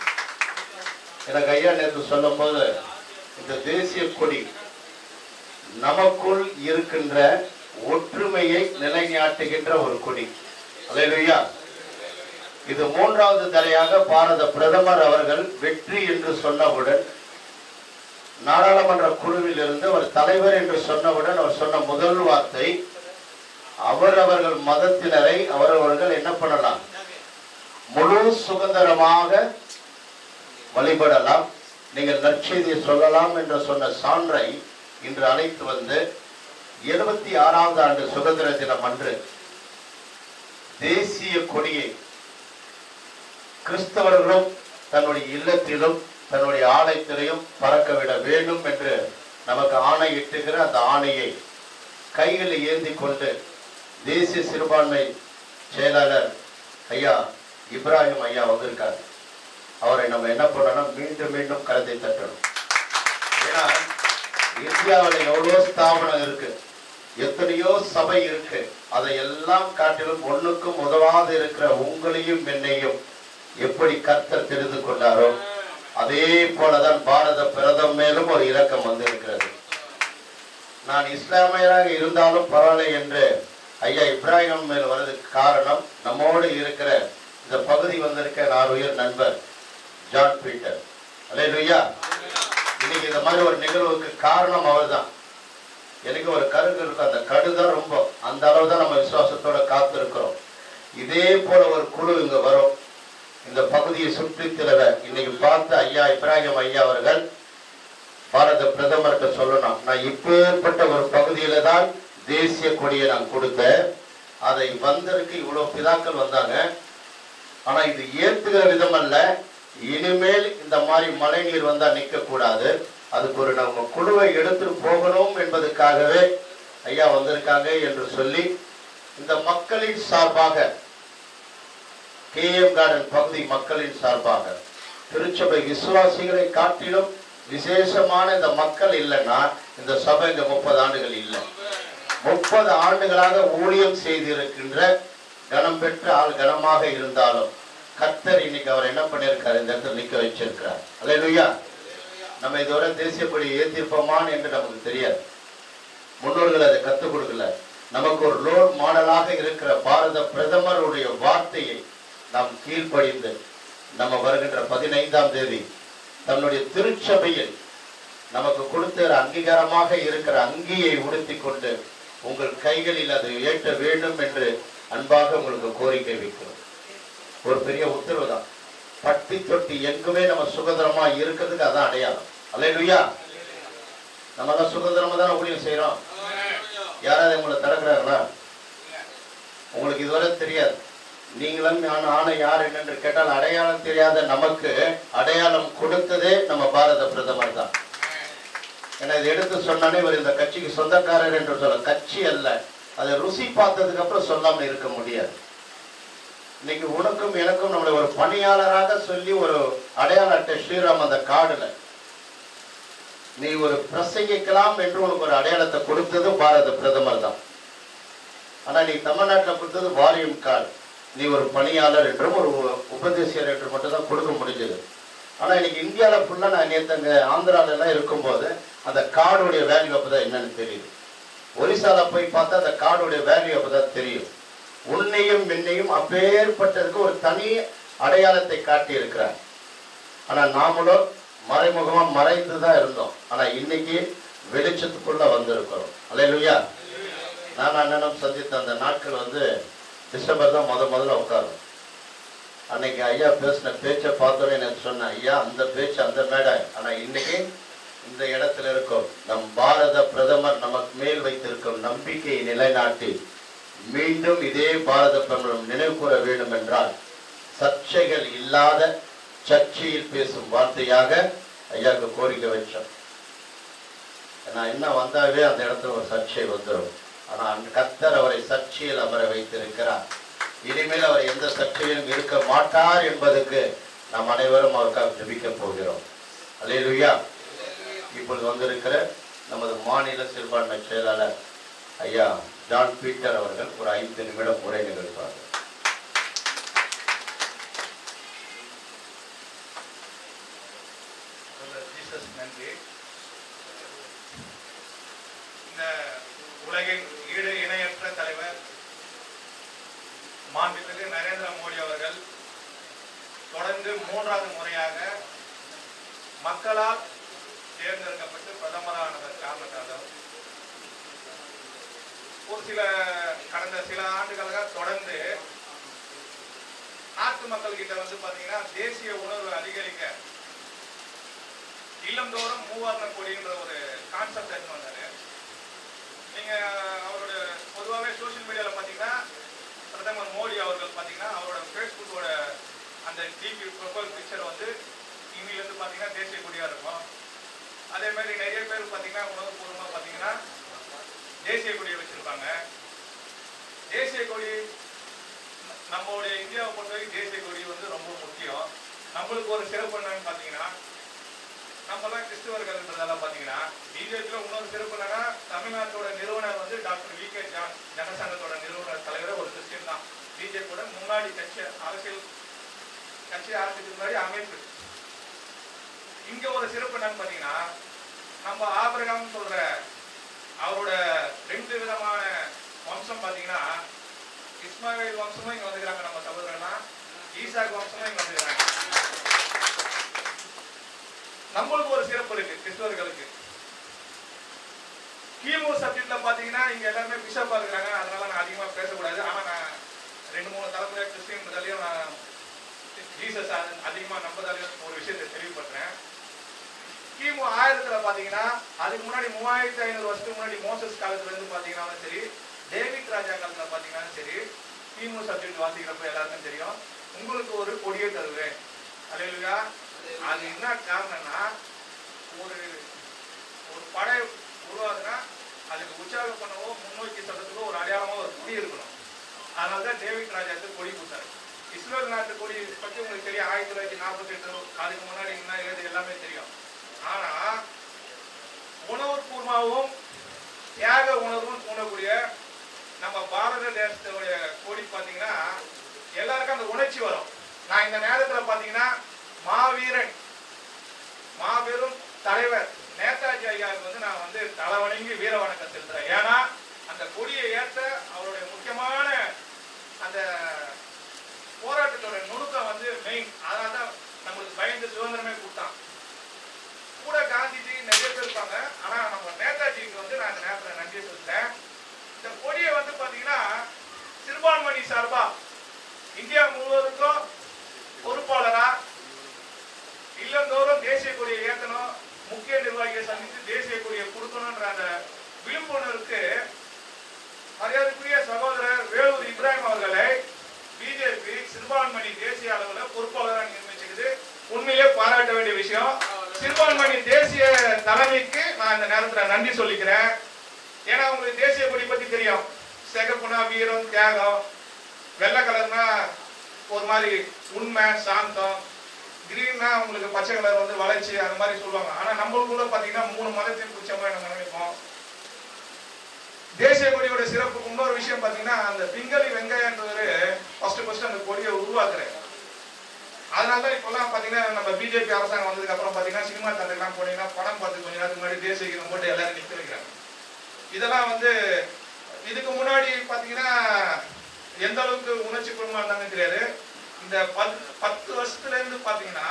எனக்கு ஐயா நேற்று சொல்லும் போது இந்த தேசிய கொடி நமக்குள் இருக்கின்ற ஒற்றுமையை நிலைநாட்டுகின்ற ஒரு கொடி அல்லேலூயா இது மூன்றாவது தடையாக பாரத பிரதமர் அவர்கள் வெற்றி என்று சொன்னவுடன் நாடாளுமன்ற குழுவில் இருந்து அவர் தலைவர் என்று சொன்னவுடன் அவர் சொன்ன முதல் வார்த்தை அவரவர்கள் மதத்தினரை அவரவர்கள் என்ன பண்ணலாம் முழு சுதந்திரமாக வழிபடலாம் நீங்கள் நற்செய்தியை சொல்லலாம் என்று சொன்ன சான்றை இன்று அழைத்து வந்து எழுபத்தி ஆறாவது ஆண்டு சுதந்திர தினம் அன்று தேசிய கொடியை கிறிஸ்தவர்களும் தன்னுடைய இல்லத்திலும் தன்னுடைய ஆலயத்திலையும் பறக்கவிட வேண்டும் என்று நமக்கு ஆணையிட்டுகிற அந்த ஆணையை கைகளில் ஏந்தி கொண்டு தேசிய சிறுபான்மை செயலாளர் ஐயா இப்ராஹிம் ஐயா வந்திருக்கார் அவரை நம்ம என்ன பண்ணணும் மீண்டும் மீண்டும் கருத்தை தட்டணும் ஏன்னா இந்தியாவில் எவ்வளோ ஸ்தாபனம் இருக்கு எத்தனையோ சபை இருக்கு அதை எல்லாம் காட்டிலும் ஒண்ணுக்கும் உதவாது இருக்கிற உங்களையும் என்னையும் எப்படி கர்த்தர் தெரிந்து கொண்டாரோ அதே போலதான் பாரத பிரதம் மேலும் ஒரு இரக்கம் வந்திருக்கிறது நான் இஸ்லாமியராக இருந்தாலும் பரவாயில்லை என்று ஐயா இப்ராஹிம் மேல் வர்றதுக்கு காரணம் நம்மோடு இருக்கிற இந்த பகுதி வந்திருக்க நான் உயர் நண்பர் ஜான் பீட்டர் அல்லேலூயா இன்னைக்கு இந்த மாதிரி ஒரு நிகழ்வுக்கு காரணம் அவர்தான் எனக்கு ஒரு கருகு இருக்கு அந்த கடு தான் ரொம்ப அந்த அளவு தான் நம்ம விசுவாசத்தோட காத்திருக்கிறோம் இதே போல ஒரு குழு இங்க வரும் இந்த பகுதியை சுற்றி திரவ இன்னைக்கு பார்த்த ஐயா இப்ராஹிம் ஐயா அவர்கள் பாரத பிரதமர்கிட்ட சொல்லணும் நான் இப்பேற்பட்ட ஒரு பகுதியில தான் தேசிய கொடியை நான் கொடுத்தேன் அதை வந்ததுக்கு இவ்வளவு பிதாக்கள் வந்தாங்க ஆனா இது ஏத்துகிற விதம் அல்ல இனிமேல் இந்த மாதிரி மழை நீர் வந்தா நிக்க கூடாது அதுக்கு ஒரு நம்ம குழுவை எடுத்துட்டு போகணும் என்பதற்காகவே ஐயா வந்திருக்காங்க என்று சொல்லி இந்த மக்களின் சார்பாக கேஎம் கார்டன் பகுதி மக்களின் சார்பாக திருச்சபை விசுவாசிகளை காட்டிலும் விசேஷமான இந்த மக்கள் இல்லைன்னா இந்த சபை இங்க முப்பது ஆண்டுகள் இல்லை முப்பது ஆண்டுகளாக ஊழியம் செய்திருக்கின்ற கனம் பெற்ற ஆள் கனமாக இருந்தாலும் கர்த்தர் இன்னைக்கு அவர் என்ன பண்ணியிருக்காரு இந்த இடத்துல நிக்க வச்சிருக்கிறார் அல்லேலூயா நம்ம இதோட தேசிய கொடி ஏத்திருப்போமான்னு என்று நமக்கு தெரியாது முன்னோர்கள் அதை கத்துக் கொடுக்கல நமக்கு ஒரு ரோல் மாடலாக இருக்கிற பாரத பிரதமருடைய வார்த்தையை நாம் கீழ்ப்படிந்து நம்ம வருகின்ற பதினைந்தாம் தேதி தன்னுடைய திருச்சபையில் நமக்கு கொடுத்த அங்கீகாரமாக இருக்கிற அங்கியை உடுத்தி கொண்டு உங்கள் கைகளில் அதை ஏற்ற வேண்டும் என்று அன்பாக உங்களுக்கு கோரிக்கை வைக்கிறோம் ஒரு பெரிய உத்தரவு தான் பட்டி தொட்டி எங்குமே நம்ம சுதந்திரமா இருக்கிறதுக்கு அதான் அடையாளம் அல்லேலூயா நம்ம தான் சுதந்திரமா தானே ஊழியம் செய்றோம் யாராவது உங்களை தடுக்கிறாங்களா உங்களுக்கு இதுவரை தெரியாது நீங்களும் நான் ஆணை யார் என்று கேட்டால் அடையாளம் தெரியாத நமக்கு அடையாளம் கொடுத்ததே நம்ம பாரத பிரதமர் தான் ஏன்னா இதை எடுத்து சொன்னானே இவர் இந்த கட்சிக்கு சொந்தக்காரர் என்று சொல்ல கட்சி அல்ல அதை ருசி பார்த்ததுக்கு அப்புறம் சொல்லாம இருக்க முடியாது இன்னைக்கு உனக்கும் எனக்கும் நம்மளை ஒரு பணியாளராக சொல்லி ஒரு அடையாள அட்டை ஸ்ரீராம் அந்த கார்டுல நீ ஒரு பிரசங்கிக்கலாம் என்று உனக்கு ஒரு அடையாளத்தை கொடுத்தது பாரத பிரதமர் தான் ஆனா நீ தமிழ்நாட்டில் கொடுத்தது வாரியம் கார்டு நீ ஒரு பணியாளர் என்றும் ஒரு உபதேசியர் என்று மட்டும் தான் கொடுக்க முடிஞ்சது ஆனா இன்னைக்கு இந்தியாவில் ஃபுல்லா நான் நேற்று அங்க ஆந்திரால எல்லாம் இருக்கும்போது அந்த கார்டுடைய வேல்யூ அப்பதான் என்னன்னு தெரியுது ஒரிசால போய் பார்த்தா அந்த கார்டுடைய வேல்யூ அப்பதான் தெரியும் உன்னையும் என்னையும் அப்பேற்பட்டதுக்கு ஒரு தனி அடையாளத்தை காட்டி இருக்கிறார் ஆனா நாமளும் மறைமுகமா மறைந்து தான் இருந்தோம் ஆனா இன்னைக்கு வெளிச்சத்துக்குள்ள வந்திருக்கிறோம் அல்லேலூயா நான் அண்ணனும் சந்தித்த அந்த நாட்கள் வந்து டிசம்பர் தான் முத முதல்ல உட்காரும் அன்னைக்கு ஐயா பேசின பேச்சை பார்த்தோன்னே எனக்கு சொன்னேன் ஐயா அந்த பேச்சு அந்த மேடை ஆனா இன்னைக்கு இந்த இடத்துல இருக்கோம் நம் பாரத பிரதமர் நமக்கு மேல் வைத்திருக்கும் நம்பிக்கையை நிலைநாட்டி மீண்டும் இதே பாரத பிரதமர் நினைவு கூற வேண்டும் என்றால் சர்ச்சைகள் இல்லாத சர்ச்சையில் பேசும் வார்த்தையாக ஐயாவுக்கு கோரிக்கை வச்சோம் ஏன்னா இன்னும் வந்தாவே அந்த இடத்துல ஒரு சர்ச்சை வந்துடும் ஆனா அந்த கத்தர் அவரை சர்ச்சையில் அமர வைத்திருக்கிறார் இனிமேல் அவர் எந்த சர்ச்சையிலும் இருக்க மாட்டார் என்பதற்கு நாம் அனைவரும் அவருக்காக ஜெபிக்க போகிறோம் அல்லேலூயா இப்பொழுது வந்திருக்கிற நமது மாநில சிறுபான்மை செயலாளர் ஐயா ஜான் பீட்டர் அவர்கள் ஒரு ஐந்து நிமிடம் உரை நிகழ்த்துவார்கள் பிரதர் ஜீசஸ் நன்றி இந்த உலகின் ஈடு இணையற்ற தலைவர் மாண்புமிகு நரேந்திர மோடி அவர்கள் தொடர்ந்து மூன்றாவது முறையாக மக்களால் தேர்ந்தெடுக்கப்பட்டு பிரதமரானதன் காரணத்தால் ஒரு சில கடந்த சில ஆண்டுகளாக தொடர்ந்து நாட்டு மக்கள் கிட்ட வந்து பாத்தீங்கன்னா தேசிய உணர்வு அதிகரிக்க இல்லந்தோறும் மூவார்ண கொடின்ற ஒரு கான்செப்ட் எடுத்து வந்தாரு நீங்க அவரோட பொதுவாகவே சோஷியல் மீடியால பாத்தீங்கன்னா பிரதமர் மோடி அவர்கள் பாத்தீங்கன்னா அவரோட ஃபேஸ்புக்கோட அந்த டிபி ப்ரொஃபைல் பிக்சர் வந்து இன்னிலிருந்து பாத்தீங்கன்னா தேசிய கொடியா இருக்கும் அதே மாதிரி நிறைய பேர் பாத்தீங்கன்னா உணவுபூர்வமா பாத்தீங்கன்னா தேசிய கொடியை வச்சிருப்பாங்க தேசிய கொடி நம்மளுடைய இந்தியாவை பொறுத்தவரைக்கும் தேசிய கொடி வந்து ரொம்ப முக்கியம் நம்மளுக்கு ஒரு சிறப்பு என்னன்னு பாத்தீங்கன்னா நம்மலாம் கிறிஸ்துவர்கள்ன்றதால பாத்தீங்கன்னா பிஜேபியில இன்னொரு சிறப்பு என்னன்னா தமிழ்நாட்டோட நிறுவனர் வந்து டாக்டர் வி கே ஜான் ஜனசங்கத்தோட நிறுவனர் தலைவர் ஒரு கிறிஸ்டியன் தான் பிஜேபியோட முன்னாடி கட்சி அரசியல் கட்சி ஆரம்பிச்சதுக்கு முன்னாடி அமைப்பு இங்க ஒரு சிறப்பு என்னன்னு பாத்தீங்கன்னா நம்ம ஆபிரகாம் சொல்ற அவரோட ரெண்டு விதமான வம்சம் பாத்தீங்கன்னா இஸ்மாயில் வம்சமும் இங்க வந்துக்கிறாங்க நம்ம சகோதரனா ஈசாக் வம்சமும் இங்க வந்துக்கிறாங்க நம்மளுக்கு ஒரு சிறப்பு இருக்கு கிறிஸ்தவர்களுக்கு கிமு சப்ஜெக்ட்ல பாத்தீங்கன்னா இங்க எல்லாருமே பிஷப்பா இருக்கிறாங்க அதனால நான் அதிகமா பேசக்கூடாது ஆனா நான் ரெண்டு மூணு தலைமுறை கிறிஸ்டியன்றதாலையும் நான் ஜீசஸ் அதிகமா நம்பதாலையும் ஒரு விஷயத்தை தெளிவுபடுறேன் கிமு ஆயிரத்தி நேரத்துல பாத்தீங்கன்னா அதுக்கு முன்னாடி மூவாயிரத்தி ஐநூறு வருஷத்துக்கு முன்னாடி மோசஸ் காலத்துல இருந்து பாத்தீங்கன்னாலும் சரி டேவிட் ராஜா காலத்துல பாத்தீங்கன்னாலும் சரி தீமு சப்ஜெக்ட் வாசிக்கிறப்ப எல்லாருக்கும் தெரியும் உங்களுக்கு ஒரு கொடியை தருவேன் அல்லையா அது என்ன காரணம்னா ஒரு ஒரு படை உருவாகுதுன்னா அதுக்கு உற்சாகம் பண்ணவோ முன்னோக்கி சொல்றதுக்கோ ஒரு அடையாளமா ஒரு கொடி இருக்கணும் அதனால தான் டேவிட் ராஜாக்கு கொடி கொடுத்தாரு இஸ்ரேல் நாட்டு கொடி பத்தி உங்களுக்கு தெரியும் ஆயிரத்தி தொள்ளாயிரத்தி நாற்பத்தி எட்டு அதுக்கு முன்னாடி என்ன ஏது எல்லாமே தெரியும் ஆனா உணவுபூர்வமாகவும் தியாக உணர்வும் தூண்டக்கூடிய நம்ம பாரத தேசத்துடைய கொடி பாத்தீங்கன்னா எல்லாருக்கும் அந்த உணர்ச்சி வரும் நான் இந்த நேரத்துல பாத்தீங்கன்னா மாவீரன் மாபெரும் தலைவர் நேதாஜி ஐயாவுக்கு வந்து நான் வந்து தலை வணங்கி வீர வணக்கம் செலுத்துறேன் ஏன்னா அந்த கொடியை ஏற்ற அவருடைய முக்கியமான அந்த போராட்டத்தோட நுணுக்கம் வந்து மெயின் அதனால தான் நம்மளுக்கு பயந்து சுதந்திரமே கொடுத்தான் கூட காந்திஜி நிறைய பேர் இருப்பாங்க ஆனா நம்ம நேதாஜிக்கு வந்து நான் இந்த நேரத்துல நன்றி சொல்லிட்டேன் இந்த கொடியை வந்து பாத்தீங்கன்னா சிறுபான்மணி சார்பா இந்தியா முழுவதுக்கும் பொறுப்பாளரா இல்லந்தோறும் தேசிய கொடியை ஏத்தணும் முக்கிய நிர்வாகியை சந்தித்து தேசிய கொடியை கொடுக்கணும்ன்ற அந்த விழிப்புணர்வுக்கு மரியாதைக்குரிய சகோதரர் வேலூர் இப்ராஹிம் அவர்களை பிஜேபி சிறுபான்மணி தேசிய அளவுல பொறுப்பாளராக நியமிச்சிருக்குது உண்மையிலே பாராட்ட வேண்டிய விஷயம் சிறுபான்மணி தேசிய தலைமைக்கு நான் இந்த நேரத்துல நன்றி சொல்லிக்கிறேன் ஏன்னா உங்களுக்கு தேசிய கொடி பத்தி தெரியும் சிகப்புனா வீரம் தியாகம் வெள்ளை கலர்னா ஒரு மாதிரி உண்மை சாந்தம் கிரீன்னா உங்களுக்கு பச்சை கலர் வந்து வளர்ச்சி அந்த மாதிரி சொல்லுவாங்க ஆனா நம்மளுக்குள்ள பாத்தீங்கன்னா மூணு மதத்தையும் பிடிச்ச மாதிரி நம்ம நினைப்போம் தேசிய கொடியோட சிறப்பு இன்னொரு விஷயம் பாத்தீங்கன்னா அந்த பிங்களி வெங்கையன்றவரு ஃபர்ஸ்ட் ஃபர்ஸ்ட் அந்த கொடியை உருவாக்குறாரு அதனால தான் இப்பெல்லாம் பாத்தீங்கன்னா நம்ம பிஜேபி அரசாங்கம் வந்ததுக்கு அப்புறம் பாத்தீங்கன்னா சினிமா தந்தைலாம் போனீங்கன்னா படம் பார்த்து கொஞ்ச நேரத்துக்கு முன்னாடி தேசிய கீதம் போட்டு எல்லாரும் நிக்க வைக்கிறாங்க இதெல்லாம் வந்து இதுக்கு முன்னாடி பாத்தீங்கன்னா எந்த அளவுக்கு உணர்ச்சி பூர்வமா இருந்தாங்கன்னு தெரியாது இந்த பத் பத்து வருஷத்துல இருந்து பாத்தீங்கன்னா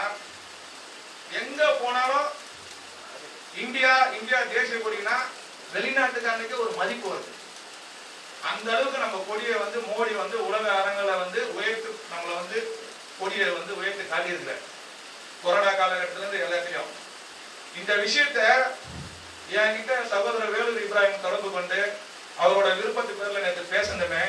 எங்க போனாலும் இந்தியா இந்தியா தேசிய கொடினா வெளிநாட்டுக்காரனுக்கு ஒரு மதிப்பு வருது அந்த அளவுக்கு நம்ம கொடியை வந்து மோடி வந்து உலக அரங்களை வந்து உயர்த்து நம்மளை வந்து கொடியை வந்து உயர்த்தி காட்டியிருக்கிறார் கொரோனா காலகட்டத்துல இருந்து எல்லாத்தையும் இந்த விஷயத்த என்கிட்ட சகோதரர் வேலூர் இப்ராஹிம் தொடர்பு கொண்டு அவரோட விருப்பத்து பேர்ல நேற்று பேசணுமே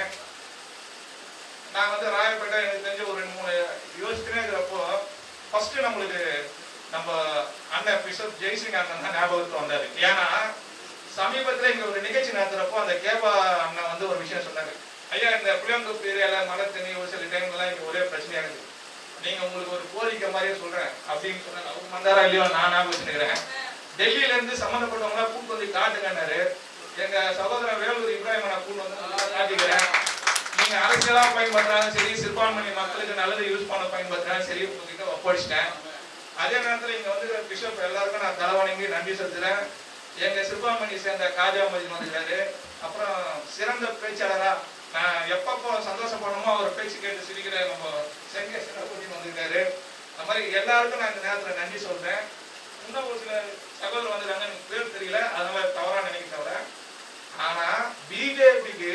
நான் வந்து ராயப்பேட்டை எனக்கு தெரிஞ்ச ஒரு ரெண்டு மூணு யோசிச்சுனே இருக்கிறப்போ ஃபர்ஸ்ட் நம்மளுக்கு நம்ம அண்ணன் பிஷப் ஜெய்சிங் அண்ணன் தான் ஞாபகத்துக்கு வந்தாரு ஏன்னா சமீபத்துல இங்க ஒரு நிகழ்ச்சி நடத்துறப்போ அந்த கேபா அண்ணன் வந்து ஒரு விஷயம் சொன்னாரு ஐயா இந்த புளியந்தோப்பு ஏரியால மழை தண்ணி ஒரு சில டைம்லாம் இங்க ஒரே பிரச்சனையா இருக்குது நீங்க உங்களுக்கு ஒரு கோரிக்கை மாதிரியே சொல்றேன் அப்படின்னு சொன்னாங்க அவங்க வந்தாரா இல்லையோ நான் ஞாபகம் வச்சுக்கிறேன் டெல்லியில இருந்து சம்பந்தப்பட்டவங்க கூட்டு வந்து காட்டுங்கன்னாரு எங்க சகோதரர் வேலூர் இப்ராஹிம் நான் கூட்டு வந்து நான் காட்டிக்கிறேன் நீங்க அரசியலா பயன்படுறாலும் சரி சிறுபான்மை மக்களுக்கு நல்லது யூஸ் பண்ண பயன்படுத்துறாலும் சரி உங்ககிட்ட ஒப்படைச்சிட்டேன் அதே நேரத்துல இங்க வந்து பிஷப் எல்லாருக்கும் நான் தலைவணங்கி நன்றி செலுத்துறேன் எங்க சிறுபான்மணி சேர்ந்த காஜா மதின் வந்துருக்காரு அப்புறம் சிறந்த பேச்சாளரா நான் எப்பப்போ சந்தோஷப்படணுமோ அவர் பேச்சு கேட்டு சிரிக்கிற நம்ம செங்க சிறப்பதின் வந்திருக்காரு அந்த மாதிரி எல்லாருக்கும் நான் இந்த நேரத்துல நன்றி சொல்றேன் இன்னும் ஒரு சில சகோதரர் வந்திருக்காங்க எனக்கு பேர் தெரியல அதனால தவறா நினைக்க தவிர ஆனா பிஜேபிக்கு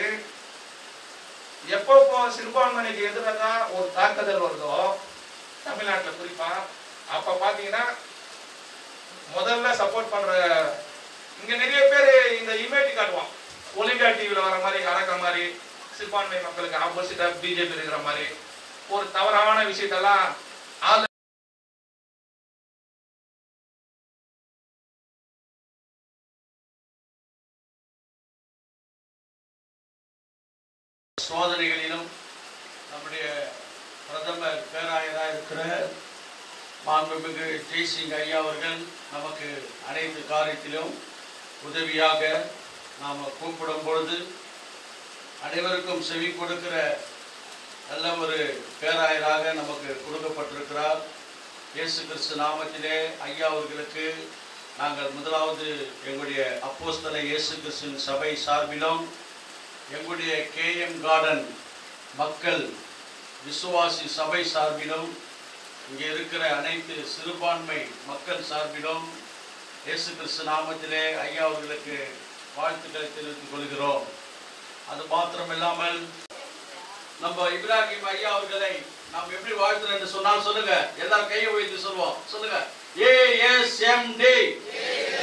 எப்பப்போ சிறுபான்மைக்கு எதிராக ஒரு தாக்குதல் வருதோ தமிழ்நாட்டுல குறிப்பா அப்ப பாத்தீங்கன்னா முதல்ல சப்போர்ட் பண்ற இங்க நிறைய பேர் இந்த இமேஜ் காட்டுவான் ஒலிம்பியா டிவில வர மாதிரி அடக்க மாதிரி சிறுபான்மை மக்களுக்கு ஆப்போசிட்டா பிஜேபி இருக்கிற மாதிரி ஒரு தவறான விஷயத்தெல்லாம் ஆள் சோதனைகளிலும் நம்முடைய பிரதமர் பேராயராக இருக்கிற மாண்புமிகு ஜெய்சிங் ஐயா அவர்கள் நமக்கு அனைத்து காரியத்திலும் உதவியாக நாம் கூப்பிடும் பொழுது அனைவருக்கும் செவி கொடுக்கிற நல்ல ஒரு பேராயராக நமக்கு கொடுக்கப்பட்டிருக்கிறார் இயேசு கிறிஸ்து நாமத்திலே ஐயா அவர்களுக்கு நாங்கள் முதலாவது எங்களுடைய அப்போஸ்தல இயேசு கிறிஸ்துவின் சபை சார்பிலும் எங்களுடைய கேஎம் கார்டன் மக்கள் விசுவாசி சபை சார்பிலும் இங்கே இருக்கிற அனைத்து சிறுபான்மை மக்கள் சார்பிலும் இயேசு கிறிஸ்து நாமத்திலே ஐயா அவர்களுக்கு வாழ்த்துக்களை தெரிவித்துக் கொள்கிறோம் அது மாத்திரமில்லாமல் நம்ம இப்ராஹிம் ஐயா அவர்களை நாம் எப்படி வாழ்த்துறோம் என்று சொன்னால் சொல்லுங்க எல்லாரும் கையை வைத்து சொல்லுவோம் சொல்லுங்க ஏ எஸ் எம் டி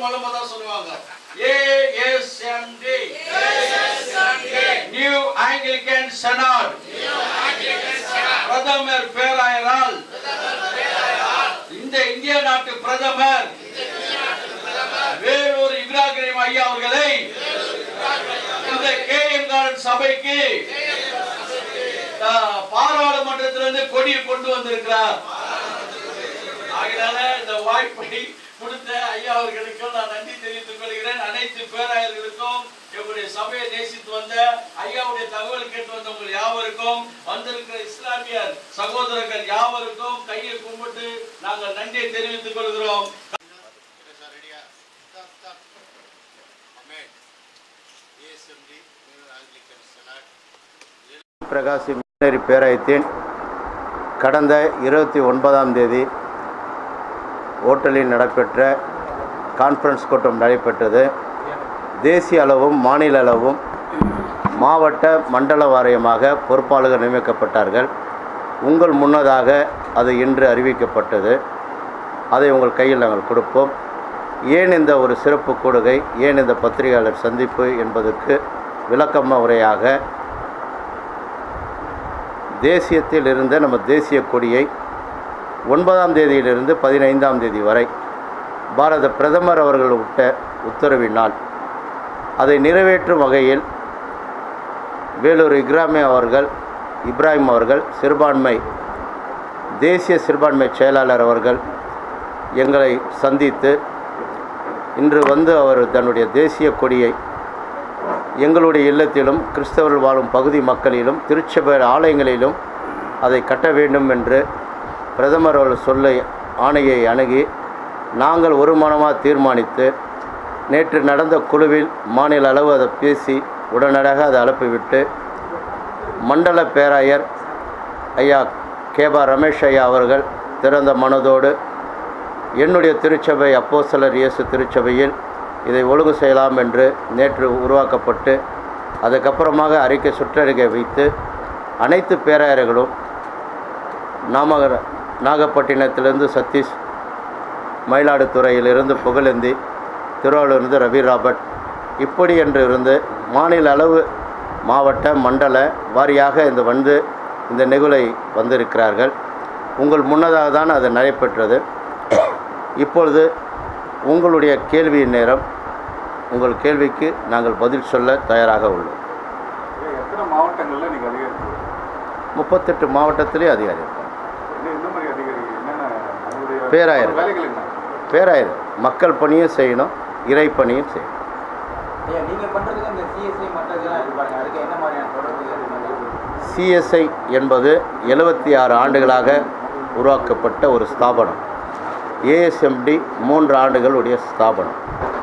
மூலமா தான் சொல்லுவாங்க ஏஎஸ்எம்டி நியூ ஆங்கிலிக்கன் செனாட் பிரதமர் பேராயரால் இந்த இந்திய நாட்டு பிரதமர் வேறொரு இப்ராஹிம் ஐயா அவர்களை இந்த கே எம் கார்டன் சபைக்கு ஆஹ், பாராளுமன்றத்திலிருந்து கொடியை கொண்டு வந்திருக்கிறார் ஆகையால இந்த வாய்ப்பை கொடுத்த ஐயா அவர்களுக்கும் நான் நன்றி தெரிவித்துக் கொள்கிறேன் அனைத்து பேராயர்களுக்கும் எங்களுடைய சபையை நேசித்து வந்த ஐயாவுடைய தகவல் கேட்டு வந்த உங்கள் யாவருக்கும் வந்திருக்கிற இஸ்லாமியர் சகோதரர்கள் யாவருக்கும் கையை கும்பிட்டு நாங்கள் நன்றியை தெரிவித்துக் கொள்கிறோம் பிரகாசி மிஷனரி பேராயத்தின் கடந்த இருபத்தி ஒன்பதாம் தேதி ஓட்டலில் நடைபெற்ற கான்ஃபரன்ஸ் கூட்டம் நடைபெற்றது தேசிய அளவும் மாநில அளவும் மாவட்ட மண்டல வாரியமாக பொறுப்பாளர்கள் நியமிக்கப்பட்டார்கள் உங்கள் முன்னதாக அது இன்று அறிவிக்கப்பட்டது அதை உங்கள் கையில் நாங்கள் கொடுப்போம் ஏன் இந்த ஒரு சிறப்பு கூடுகை ஏன் இந்த பத்திரிகையாளர் சந்திப்பு என்பதற்கு விளக்கம உரையாக தேசியத்தில் இருந்த நம்ம தேசிய கொடியை ஒன்பதாம் தேதியிலிருந்து பதினைந்தாம் தேதி வரை பாரத பிரதமர் அவர்கள் விட்ட உத்தரவினால் அதை நிறைவேற்றும் வகையில் வேலூர் இக்ராமி அவர்கள் இப்ராஹிம் அவர்கள் சிறுபான்மை தேசிய சிறுபான்மை செயலாளர் அவர்கள் எங்களை சந்தித்து இன்று வந்து அவர் தன்னுடைய தேசிய கொடியை எங்களுடைய இல்லத்திலும் கிறிஸ்தவர்கள் வாழும் பகுதி மக்களிலும் திருச்சபை ஆலயங்களிலும் அதை கட்ட வேண்டும் என்று பிரதமர் அவர்கள் சொல்ல ஆணையை அணுகி நாங்கள் ஒரு மனமாக தீர்மானித்து நேற்று நடந்த குழுவில் மாநில அளவு அதை பேசி உடனடியாக அதை அனுப்பிவிட்டு மண்டல பேராயர் ஐயா கேபா ரமேஷ் ஐயா அவர்கள் திறந்த மனதோடு என்னுடைய திருச்சபை அப்போஸ்தலர் இயேசு திருச்சபையில் இதை ஒழுங்கு செய்யலாம் என்று நேற்று உருவாக்கப்பட்டு அதுக்கப்புறமாக அறிக்கை சுற்றறிக்கை வைத்து அனைத்து பேராயர்களும் நாம நாகப்பட்டினத்திலிருந்து சதீஷ் மயிலாடுதுறையிலிருந்து புகழேந்தி திருவாரூரிலிருந்து ரவி ராபர்ட் இப்படி என்று இருந்து மாநில அளவு மாவட்ட மண்டல வாரியாக இந்த வந்து இந்த நிகழ்வை வந்திருக்கிறார்கள் உங்கள் முன்னதாக தான் அது நடைபெற்றது இப்பொழுது உங்களுடைய கேள்வியின் நேரம் உங்கள் கேள்விக்கு நாங்கள் பதில் சொல்ல தயாராக உள்ளோம் எத்தனை மாவட்டங்கள்ல நீங்க அதிகாரி முப்பத்தெட்டு மாவட்டத்திலே அதிகாரி இருக்காங்க. என்ன எந்த மாதிரி அதிகாரி என்னென்ன உங்களுடைய பேராயர். வேலைகள் என்ன பேராயர் மக்கள் பணியும் செய்யணும் இறை பணியும் செய்யணும் ஐயா நீங்க பண்றதுக்கு இந்த சிஎஸ்ஐ மற்றதெல்லாம் இருப்பாங்க அதுக்கு என்ன மாதிரியான தொடர்பு ஏற்படுது சிஎஸ்ஐ என்பது எழுபத்தி ஆறு ஆண்டுகளாக உருவாக்கப்பட்ட ஒரு ஸ்தாபனம் ஏஎஸ்எம்டி மூன்று ஆண்டுகளுடைய ஸ்தாபனம்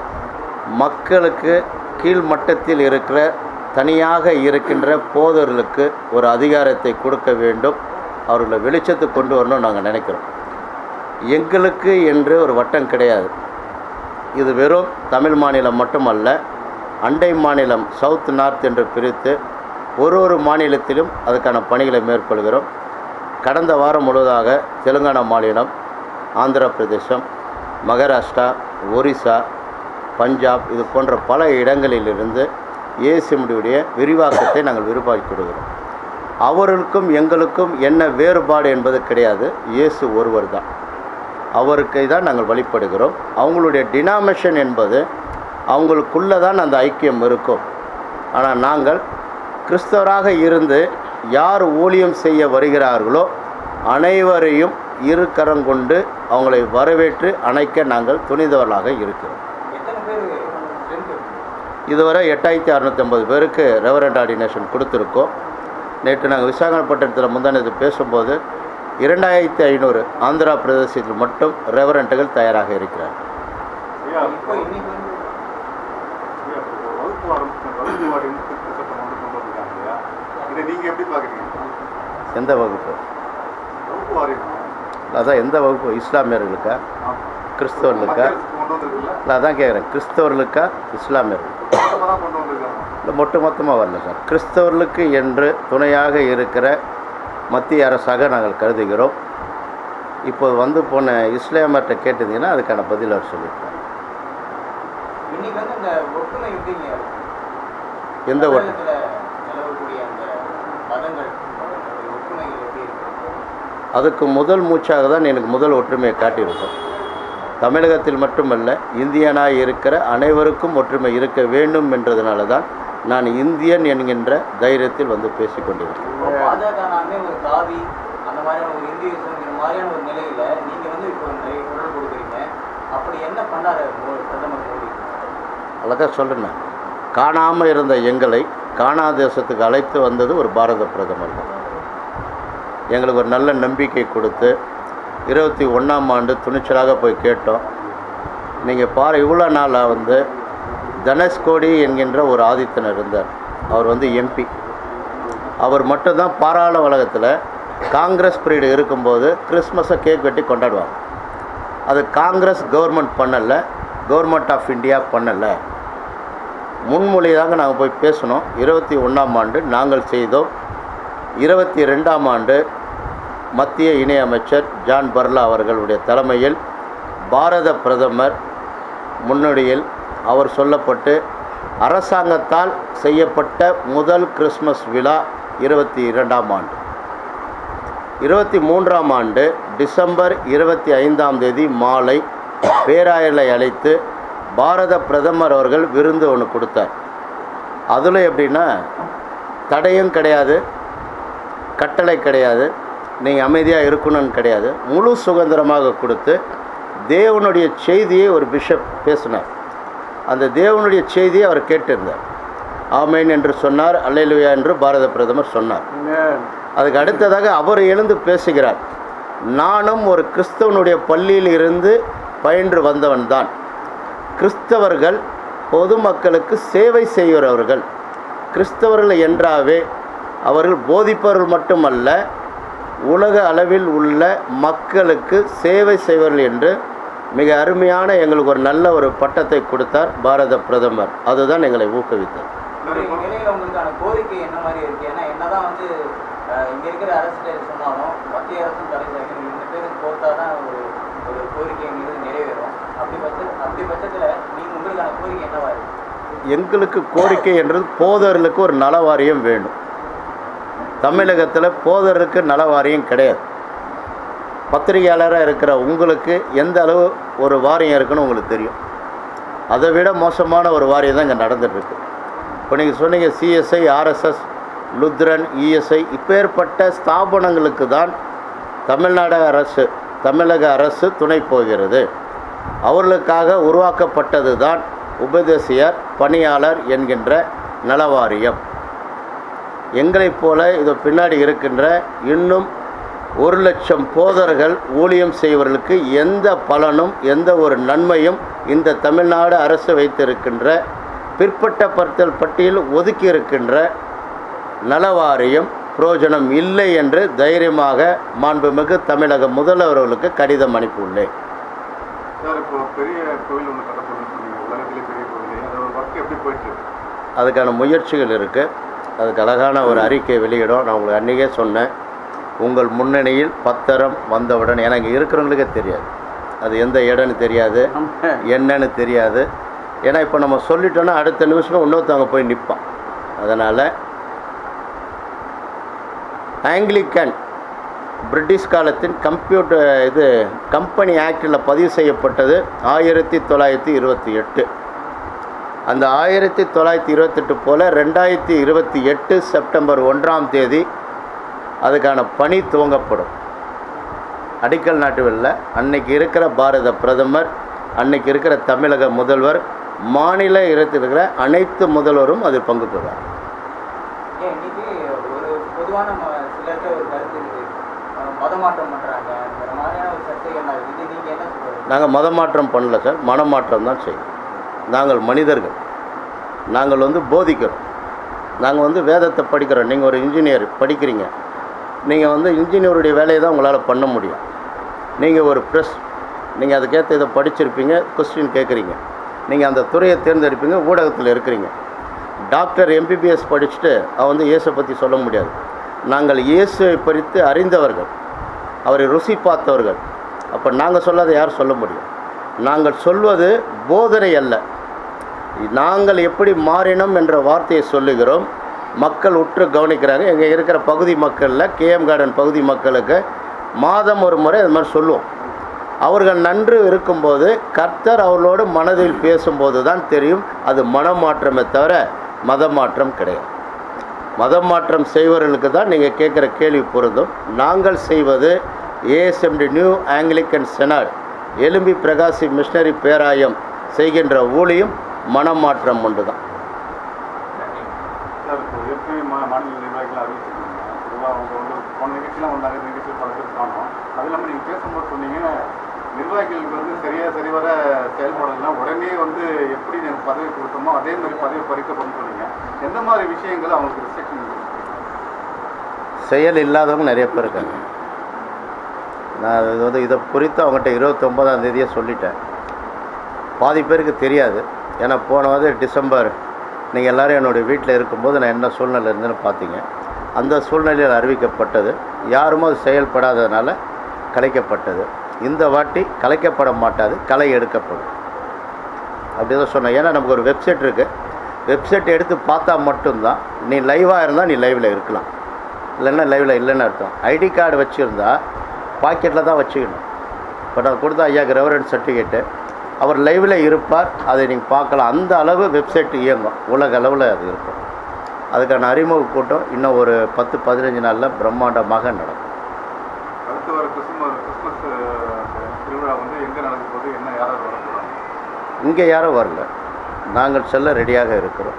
மக்களுக்கு கீழ்மட்டத்தில் இருக்கிற தனியாக இருக்கின்ற போதர்களுக்கு ஒரு அதிகாரத்தை கொடுக்க வேண்டும் அவர்களை வெளிச்சத்துக்கு கொண்டு வரணும்னு நாங்கள் நினைக்கிறோம் எங்களுக்கு என்று ஒரு வட்டம் கிடையாது இது வெறும் தமிழ் மாநிலம் மட்டுமல்ல அண்டை மாநிலம் சவுத் நார்த் என்று பிரித்து ஒரு ஒரு மாநிலத்திலும் அதுக்கான பணிகளை மேற்கொள்கிறோம் கடந்த வாரம் முழுவதாக தெலுங்கானா மாநிலம் ஆந்திர பிரதேசம் மகாராஷ்டிரா ஒரிசா பஞ்சாப் இது போன்ற பல இடங்களிலிருந்து ஏசிஎம்டியுடைய விரிவாக்கத்தை நாங்கள் விரிவாக்கி கொடுக்கிறோம் அவர்களுக்கும் எங்களுக்கும் என்ன வேறுபாடு என்பது கிடையாது இயேசு ஒருவர் தான் அவருக்கு தான் நாங்கள் வழிபடுகிறோம் அவங்களுடைய டினாமினேஷன் என்பது அவங்களுக்குள்ளே தான் அந்த ஐக்கியம் இருக்கும் ஆனால் நாங்கள் கிறிஸ்தவராக இருந்து யார் ஊழியம் செய்ய வருகிறார்களோ அனைவரையும் இரு கரம் கொண்டு அவங்களை வரவேற்று அணைக்க நாங்கள் துணிந்தவர்களாக இருக்கிறோம் எத்தனை பேர் ஸ்ட்ரென்த் இதுவரை எட்டாயிரத்தி அறநூற்றம்பது பேருக்கு ரெவரண்ட் ஆர்டினேஷன் கொடுத்துருக்கோம் நேற்று நாங்கள் விசாகப்பட்டினத்தில் முந்தானது பேசும்போது இரண்டாயிரத்தி ஐநூறு ஆந்திரா பிரதேசத்தில் மட்டும் ரெவரண்ட்டுகள் தயாராக இருக்கிறார் ஐயா இப்போ இன்னைக்கு வந்து ஐயா, இப்போ வகுப்பு ஆரம்பிச்சு வகுப்பு வாரி வந்து திருத்த சட்டம் வந்து கொண்டு வந்திருக்காங்க இல்லையா இதை நீங்க எப்படி பாக்குறீங்க எந்த வகுப்பு வகுப்பு வாரியம் அதான் எந்த வகுப்பு இஸ்லாமியர்களுக்கா கிறிஸ்தவர்களுக்கா மத்திய அரசு கொண்டு வந்திருக்குல்ல இல்லை அதான் கேட்குறேன் கிறிஸ்தவர்களுக்கா இஸ்லாமியர்கள் மொத்தமாக தான் கொண்டு வந்திருக்காங்க இல்லை மொட்டு மொத்தமாக வரல சார் கிறிஸ்தவர்களுக்கு என்று துணையாக இருக்கிற மத்திய அரசாக நாங்கள் கருதுகிறோம் இப்போ வந்து போன இஸ்லாமியர்கிட்ட கேட்டிருந்தீங்கன்னா அதுக்கான பதில் அவர் சொல்லியிருக்கார் இந்த ஒற்றுமை எப்படிங்க எந்த ஒரு தமிழகத்துல நிலவக்கூடிய அந்த மதங்கள் அதனுடைய ஒற்றுமைகள் எப்படி இருக்கு அதுக்கு முதல் மூச்சாக தான் எனக்கு முதல் ஒற்றுமையை காட்டியிருக்கும் தமிழகத்தில் மட்டுமல்ல இந்தியனாய் இருக்கிற அனைவருக்கும் ஒற்றுமை இருக்க வேண்டும் என்றதுனால தான் நான் இந்தியன் என்கின்ற தைரியத்தில் வந்து பேசிக்கொண்டிருக்கேன் இப்போ பாஜகனாலுமே ஒரு காவி அந்த மாதிரியான ஒரு இந்திய மாதிரியான ஒரு நிலையில நீங்க வந்து இப்போ நிறைய குரல் கொடுக்குறீங்க அப்படி என்ன பண்ணாரு மோ- பிரதமர் மோடி அழகாக சொல்கிறேன் காணாமல் இருந்த எங்களை காணா தேசத்துக்கு அழைத்து வந்தது ஒரு பாரத பிரதமர் தான் எங்களுக்கு ஒரு நல்ல நம்பிக்கை கொடுத்து இருபத்தி ஒன்றாம் ஆண்டு துணிச்சலாக போய் கேட்டோம் நீங்கள் பாரு இவ்வளோ நாளாக வந்து தனுஷ்கோடி என்கின்ற ஒரு ஆதித்தனர் இருந்தார் அவர் வந்து எம்பி அவர் மட்டும்தான் பாராளுமன்றத்தில் காங்கிரஸ் பீரியட் இருக்கும்போது கிறிஸ்மஸை கேக் வெட்டி கொண்டாடுவாங்க அது காங்கிரஸ் கவர்மெண்ட் பண்ணலை கவர்மெண்ட் ஆஃப் இந்தியா பண்ணலை முன்மொழியாக நாங்கள் போய் பேசினோம் இருபத்தி ஒன்றாம் ஆண்டு நாங்கள் செய்தோம் இருபத்தி ரெண்டாம் ஆண்டு மத்திய இணையமைச்சர் ஜான் பர்லா அவர்களுடைய தலைமையில் பாரத பிரதமர் முன்னணியில் அவர் சொல்லப்பட்டு அரசாங்கத்தால் செய்யப்பட்ட முதல் கிறிஸ்மஸ் விழா இருபத்தி இரண்டாம் ஆண்டு இருபத்தி மூன்றாம் ஆண்டு டிசம்பர் இருபத்தி ஐந்தாம் தேதி மாலை பேராயர்களை அழைத்து பாரத பிரதமர் அவர்கள் விருந்து ஒன்று கொடுத்தார் அதில் எப்படின்னா தடையும் கிடையாது கட்டளை கிடையாது நீங்கள் அமைதியாக இருக்கணும்னு கிடையாது முழு சுதந்திரமாக கொடுத்து தேவனுடைய செய்தியை ஒரு பிஷப் பேசினார் அந்த தேவனுடைய செய்தியை அவர் கேட்டிருந்தார் ஆமேன் என்று சொன்னார் அல்லேலுயா என்று பாரத பிரதமர் சொன்னார் அதுக்கு அடுத்ததாக அவர் எழுந்து பேசுகிறார் நானும் ஒரு கிறிஸ்தவனுடைய பள்ளியில் இருந்து பயின்று வந்தவன்தான் கிறிஸ்தவர்கள் பொதுமக்களுக்கு சேவை செய்கிறவர்கள் கிறிஸ்தவர்கள் என்றாவே அவர்கள் போதிப்பவர்கள் மட்டுமல்ல உலக அளவில் உள்ள மக்களுக்கு சேவை செய்வர்கள் என்று மிக அருமையான எங்களுக்கு ஒரு நல்ல ஒரு பட்டத்தை கொடுத்தார் பாரத பிரதமர் அதுதான் எங்களை ஊக்குவித்தார் இந்த நிலையில உங்களுக்கான கோரிக்கை என்ன மாதிரி இருக்கு ஏன்னா என்னதான் வந்து அஹ், இங்க இருக்கிற அரசு சொன்னாலும் மத்திய அரசும் தடை செய்யணும் இந்த பேரும் கோர்த்தா தான் ஒரு ஒரு கோரிக்கைங்கிறது நிறைவேறும் அப்படி பட்ச அப்படி பட்சத்துல நீங்க உங்களுக்கான கோரிக்கை என்னவா இருக்கு எங்களுக்கு கோரிக்கை என்றது போதர்களுக்கு ஒரு நல வாரியம் வேணும் தமிழகத்தில் போதருக்கு நல வாரியம் கிடையாது பத்திரிகையாளராக இருக்கிற உங்களுக்கு எந்த அளவு ஒரு வாரியம் இருக்குன்னு உங்களுக்கு தெரியும் அதை விட மோசமான ஒரு வாரியம் தான் இங்கே நடந்துகிட்ருக்கு இப்போ நீங்கள் சொன்னீங்க சிஎஸ்ஐ ஆர்எஸ்எஸ் லுத்ரன் இஎஸ்ஐ இப்பேற்பட்ட ஸ்தாபனங்களுக்கு தான் தமிழ்நாடு அரசு தமிழக அரசு துணை போகிறது அவர்களுக்காக உருவாக்கப்பட்டது தான் உபதேசியர் பணியாளர் என்கின்ற நலவாரியம் எங்களைப் போல இது பின்னாடி இருக்கின்ற இன்னும் ஒரு லட்சம் போதர்கள் ஊழியம் செய்வர்களுக்கு எந்த பலனும் எந்த ஒரு நன்மையும் இந்த தமிழ்நாடு அரசு வைத்திருக்கின்ற பிற்பட்ட பர்த்தல் பட்டியல் ஒதுக்கி இருக்கின்ற நலவாரியம் பிரயோஜனம் இல்லை என்று தைரியமாக மாண்புமிகு தமிழக முதல்வர்களுக்கு கடிதம் அனுப்பியுள்ளேன் சார் இப்போ பெரிய கோவில் ஒன்று கட்டப்படுன்னு சொன்னீங்க உலகத்திலே பெரிய கோவில் அதோட ஒர்க் எப்படி போயிட்டு இருக்கு அதுக்கான முயற்சிகள் இருக்குது அதுக்கு அழகான ஒரு அறிக்கை வெளியிடும் நான் உங்களுக்கு அன்றைக்கே சொன்னேன் உங்கள் முன்னணியில் பத்திரம் வந்தவுடன் எனக்கு இருக்கிறவங்களுக்கே தெரியாது அது எந்த இடம்னு தெரியாது என்னன்னு தெரியாது ஏன்னா இப்போ நம்ம சொல்லிட்டோன்னா அடுத்த நிமிஷம் இன்னொருத்தவங்க போய் நிற்பான் அதனால் ஆங்கிலிக்கன் பிரிட்டிஷ் காலத்தின் கம்ப்யூட்டர் இது கம்பெனி ஆக்டில் பதிவு செய்யப்பட்டது ஆயிரத்தி தொள்ளாயிரத்தி இருபத்தி எட்டு அந்த ஆயிரத்தி தொள்ளாயிரத்தி இருபத்தெட்டு போல் ரெண்டாயிரத்தி இருபத்தி எட்டு செப்டம்பர் ஒன்றாம் தேதி அதுக்கான பணி துவங்கப்படும் அடிக்கல் நாட்டுவில் அன்னைக்கு இருக்கிற பாரத பிரதமர் அன்னைக்கு இருக்கிற தமிழக முதல்வர் மாநில இருக்கிற அனைத்து முதல்வரும் அதில் பங்கு பெறுவார் ஏன் இன்னைக்கு ஒரு பொதுவான ம- சிலர்கிட்ட ஒரு கருத்து இருக்கு அஹ் மதமாற்றம் பண்றாங்க இந்த மாதிரியான ஒரு சர்ச்சைகள் இருக்கு இது நீங்க என்ன சொல்றீங்க நாங்கள் மதமாற்றம் பண்ணல சார் மனமாற்றம் தான் செய்யும் நாங்கள் மனிதர்கள் நாங்கள் வந்து போதிக்கிறோம் நாங்கள் வந்து வேதத்தை படிக்கிறோம் நீங்கள் ஒரு இன்ஜினியர் படிக்கிறீங்க நீங்கள் வந்து இன்ஜினியருடைய வேலையை தான் உங்களால் பண்ண முடியும் நீங்கள் ஒரு ப்ரெஸ் நீங்கள் அதுக்கேற்ற இதை படிச்சிருப்பீங்க கொஸ்டின் கேட்குறீங்க நீங்கள் அந்த துறையை தேர்ந்தெடுப்பீங்க ஊடகத்தில் இருக்கிறீங்க டாக்டர் எம்பிபிஎஸ் படிச்சுட்டு அவன் வந்து இயேசை பற்றி சொல்ல முடியாது நாங்கள் இயேசுவை பறித்து அறிந்தவர்கள் அவரை ருசி பார்த்தவர்கள் அப்போ நாங்கள் சொல்லாத யார் சொல்ல முடியும் நாங்கள் சொல்வது போதனை அல்ல நாங்கள் எப்படி மாறினோம் என்ற வார்த்தையை சொல்லுகிறோம் மக்கள் உற்று கவனிக்கிறாங்க எங்கே இருக்கிற பகுதி மக்களில் கேஎம் கார்டன் பகுதி மக்களுக்கு மாதம் ஒரு முறை அது மாதிரி சொல்லுவோம் அவர்கள் நன்று இருக்கும்போது கர்த்தர் அவர்களோடு மனதில் பேசும்போது தான் தெரியும் அது மனமாற்றமே தவிர மதமாற்றம் கிடையாது மதம் மாற்றம் செய்வர்களுக்கு தான் நீங்கள் கேட்குற கேள்வி பொருந்தும் நாங்கள் செய்வது ஏஎஸ்எம்டி நியூ ஆங்கிலிக்கன் செனாட் எலும்பி பிரகாசி மிஷனரி பேராயம் செய்கின்ற ஊழியம் மனமாற்றம் ஒன்று தான் சார் இப்போ ஏற்கனவே மா- மாநில நிர்வாகிகள் அறிவிச்சிருக்கீங்க பொதுவாக அவங்க வந்து போன நிகழ்ச்சியெலாம் வந்தாங்க இந்த நிகழ்ச்சியில் பல பேர் காணோம் அது இல்லாமல் நீங்கள் பேசும்போது சொன்னீங்க நிர்வாகிகளுக்கு வந்து சரியாக சரிவர செயல்படலாம் உடனே வந்து எப்படி எனக்கு பதவி கொடுத்தோமோ அதே மாதிரி பதவி பறிக்கப்படும் சொன்னீங்க எந்த மாதிரி விஷயங்கள் அவங்களுக்கு ரிஸ்ட்ரிக்ஷன் செயல் இல்லாதவங்க நிறைய பேர் இருக்காங்க நான் இது வந்து இதை குறித்து அவங்ககிட்ட இருபத்தொம்போதாம் தேதியே சொல்லிட்டேன் பாதி பேருக்கு தெரியாது ஏன்னா போன வாரம் டிசம்பர் நீங்கள் எல்லாரும் என்னுடைய வீட்டில் இருக்கும்போது நான் என்ன சூழ்நிலை இருந்தேன்னு பார்த்தீங்க அந்த சூழ்நிலையில் அறிவிக்கப்பட்டது யாரும் அது செயல்படாததுனால கலைக்கப்பட்டது இந்த வாட்டி கலைக்கப்பட மாட்டாது களை எடுக்கப்படும் அப்படி தான் சொன்னேன் ஏன்னா நமக்கு ஒரு வெப்சைட் இருக்குது வெப்சைட் எடுத்து பார்த்தா மட்டும்தான் நீ லைவாக இருந்தால் நீ லைவில் இருக்கலாம் இல்லைன்னா லைவில் இல்லைன்னு அர்த்தம் ஐடி கார்டு வச்சுருந்தா பாக்கெட்டில் தான் வச்சுக்கணும் இப்போ நான் கொடுத்த ஐயாக்கு ரெவரன்ஸ் சர்டிஃபிகேட்டு அவர் லைவில் இருப்பார் அதை நீங்கள் பார்க்கலாம் அந்த அளவு வெப்சைட் இயங்கும் உலக அளவில் அது இருக்கும் அதுக்கான அறிமுக கூட்டம் இன்னும் ஒரு பத்து பதினஞ்சு நாளில் பிரம்மாண்டமாக நடக்கும் அடுத்து வர கிறிஸ்துமஸ் கிறிஸ்மஸ் அஹ், திருவிழா வந்து எங்கே நடக்க போகுது என்ன யாராவது வர போகிறாங்க இங்கே யாரும் வரல நாங்கள் செல்ல ரெடியாக இருக்கிறோம்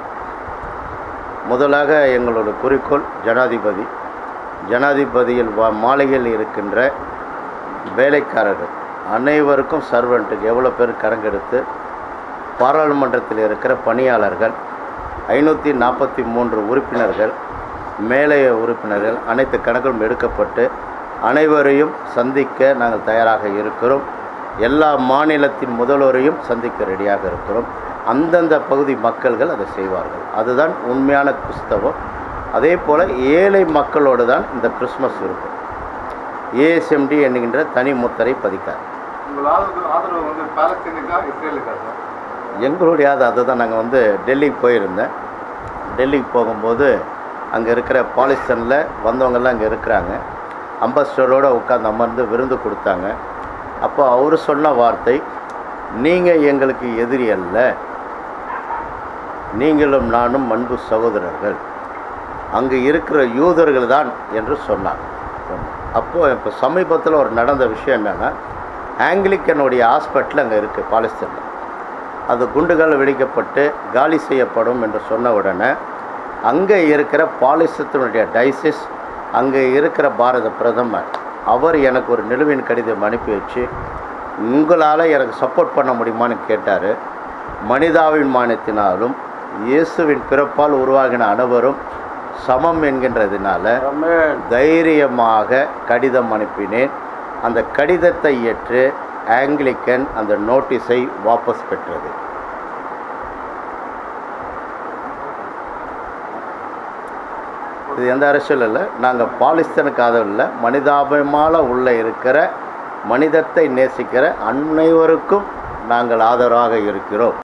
முதலாக எங்களோட குறிக்கோள் ஜனாதிபதி ஜனாதிபதியில் வா மாளிகையில் இருக்கின்ற வேலைக்காரர்கள் அனைவருக்கும் சர்வெண்ட்டுக்கு எவ்வளோ பேர் கணக்கெடுத்து பாராளுமன்றத்தில் இருக்கிற பணியாளர்கள் ஐநூற்றி நாற்பத்தி மூன்று உறுப்பினர்கள் மேலைய உறுப்பினர்கள் அனைத்து கணக்கும் எடுக்கப்பட்டு அனைவரையும் சந்திக்க நாங்கள் தயாராக இருக்கிறோம் எல்லா மாநிலத்தின் முதல்வரையும் சந்திக்க ரெடியாக இருக்கிறோம் அந்தந்த பகுதி மக்கள்கள் அதை செய்வார்கள் அதுதான் உண்மையான கிறிஸ்தவம் அதே போல் ஏழை மக்களோடு தான் இந்த கிறிஸ்மஸ் இருக்கும் ஏஎஸ்எம்டி என்கின்ற தனி முத்திரை பதிக்கார் உங்கள் ஆதரவு ஆதரவு வந்து பாலஸ்தீனுக்கா இஸ்ரேலுக்கா சார் எங்களுடைய அது அதுதான் நாங்கள் வந்து டெல்லிக்கு போயிருந்தேன் டெல்லிக்கு போகும்போது அங்கே இருக்கிற பாலிஸ்தனில் வந்தவங்கெல்லாம் அங்கே இருக்கிறாங்க அம்பாசிடரோடு உட்காந்து அமர்ந்து விருந்து கொடுத்தாங்க அப்போ அவர் சொன்ன வார்த்தை நீங்கள் எங்களுக்கு எதிரி அல்ல நீங்களும் நானும் அன்பு சகோதரர்கள் அங்கே இருக்கிற யூதர்கள் தான் என்று சொன்னார் அப்போது இப்போ சமீபத்தில் ஒரு நடந்த விஷயம் என்னென்னா ஆங்கிலிக்கனுடைய ஹாஸ்பிட்டல் அங்கே இருக்குது பாலிஸ்தீனில் அது குண்டுகள் வெடிக்கப்பட்டு காலி செய்யப்படும் என்று சொன்ன உடனே அங்கே இருக்கிற பாலிசத்தினுடைய டைசிஸ் அங்கே இருக்கிற பாரத பிரதமர் அவர் எனக்கு ஒரு நிலுவின் கடிதம் அனுப்பி வச்சு உங்களால் எனக்கு சப்போர்ட் பண்ண முடியுமான்னு கேட்டார் மனிதாபிமானத்தினாலும் இயேசுவின் பிறப்பால் உருவாகின அனைவரும் சமம் என்கின்றதினால தைரியமாக கடிதம் அனுப்பினேன் அந்த கடிதத்தை ஏற்று ஆங்கிலிக்கன் அந்த நோட்டீஸை வாபஸ் பெற்றது இது எந்த அரசியல் இல்லை நாங்கள் பாலிஸ்தீனுக்கு ஆதரவு இல்லை மனிதாபிமான உள்ள இருக்கிற மனிதத்தை நேசிக்கிற அனைவருக்கும் நாங்கள் ஆதரவாக இருக்கிறோம்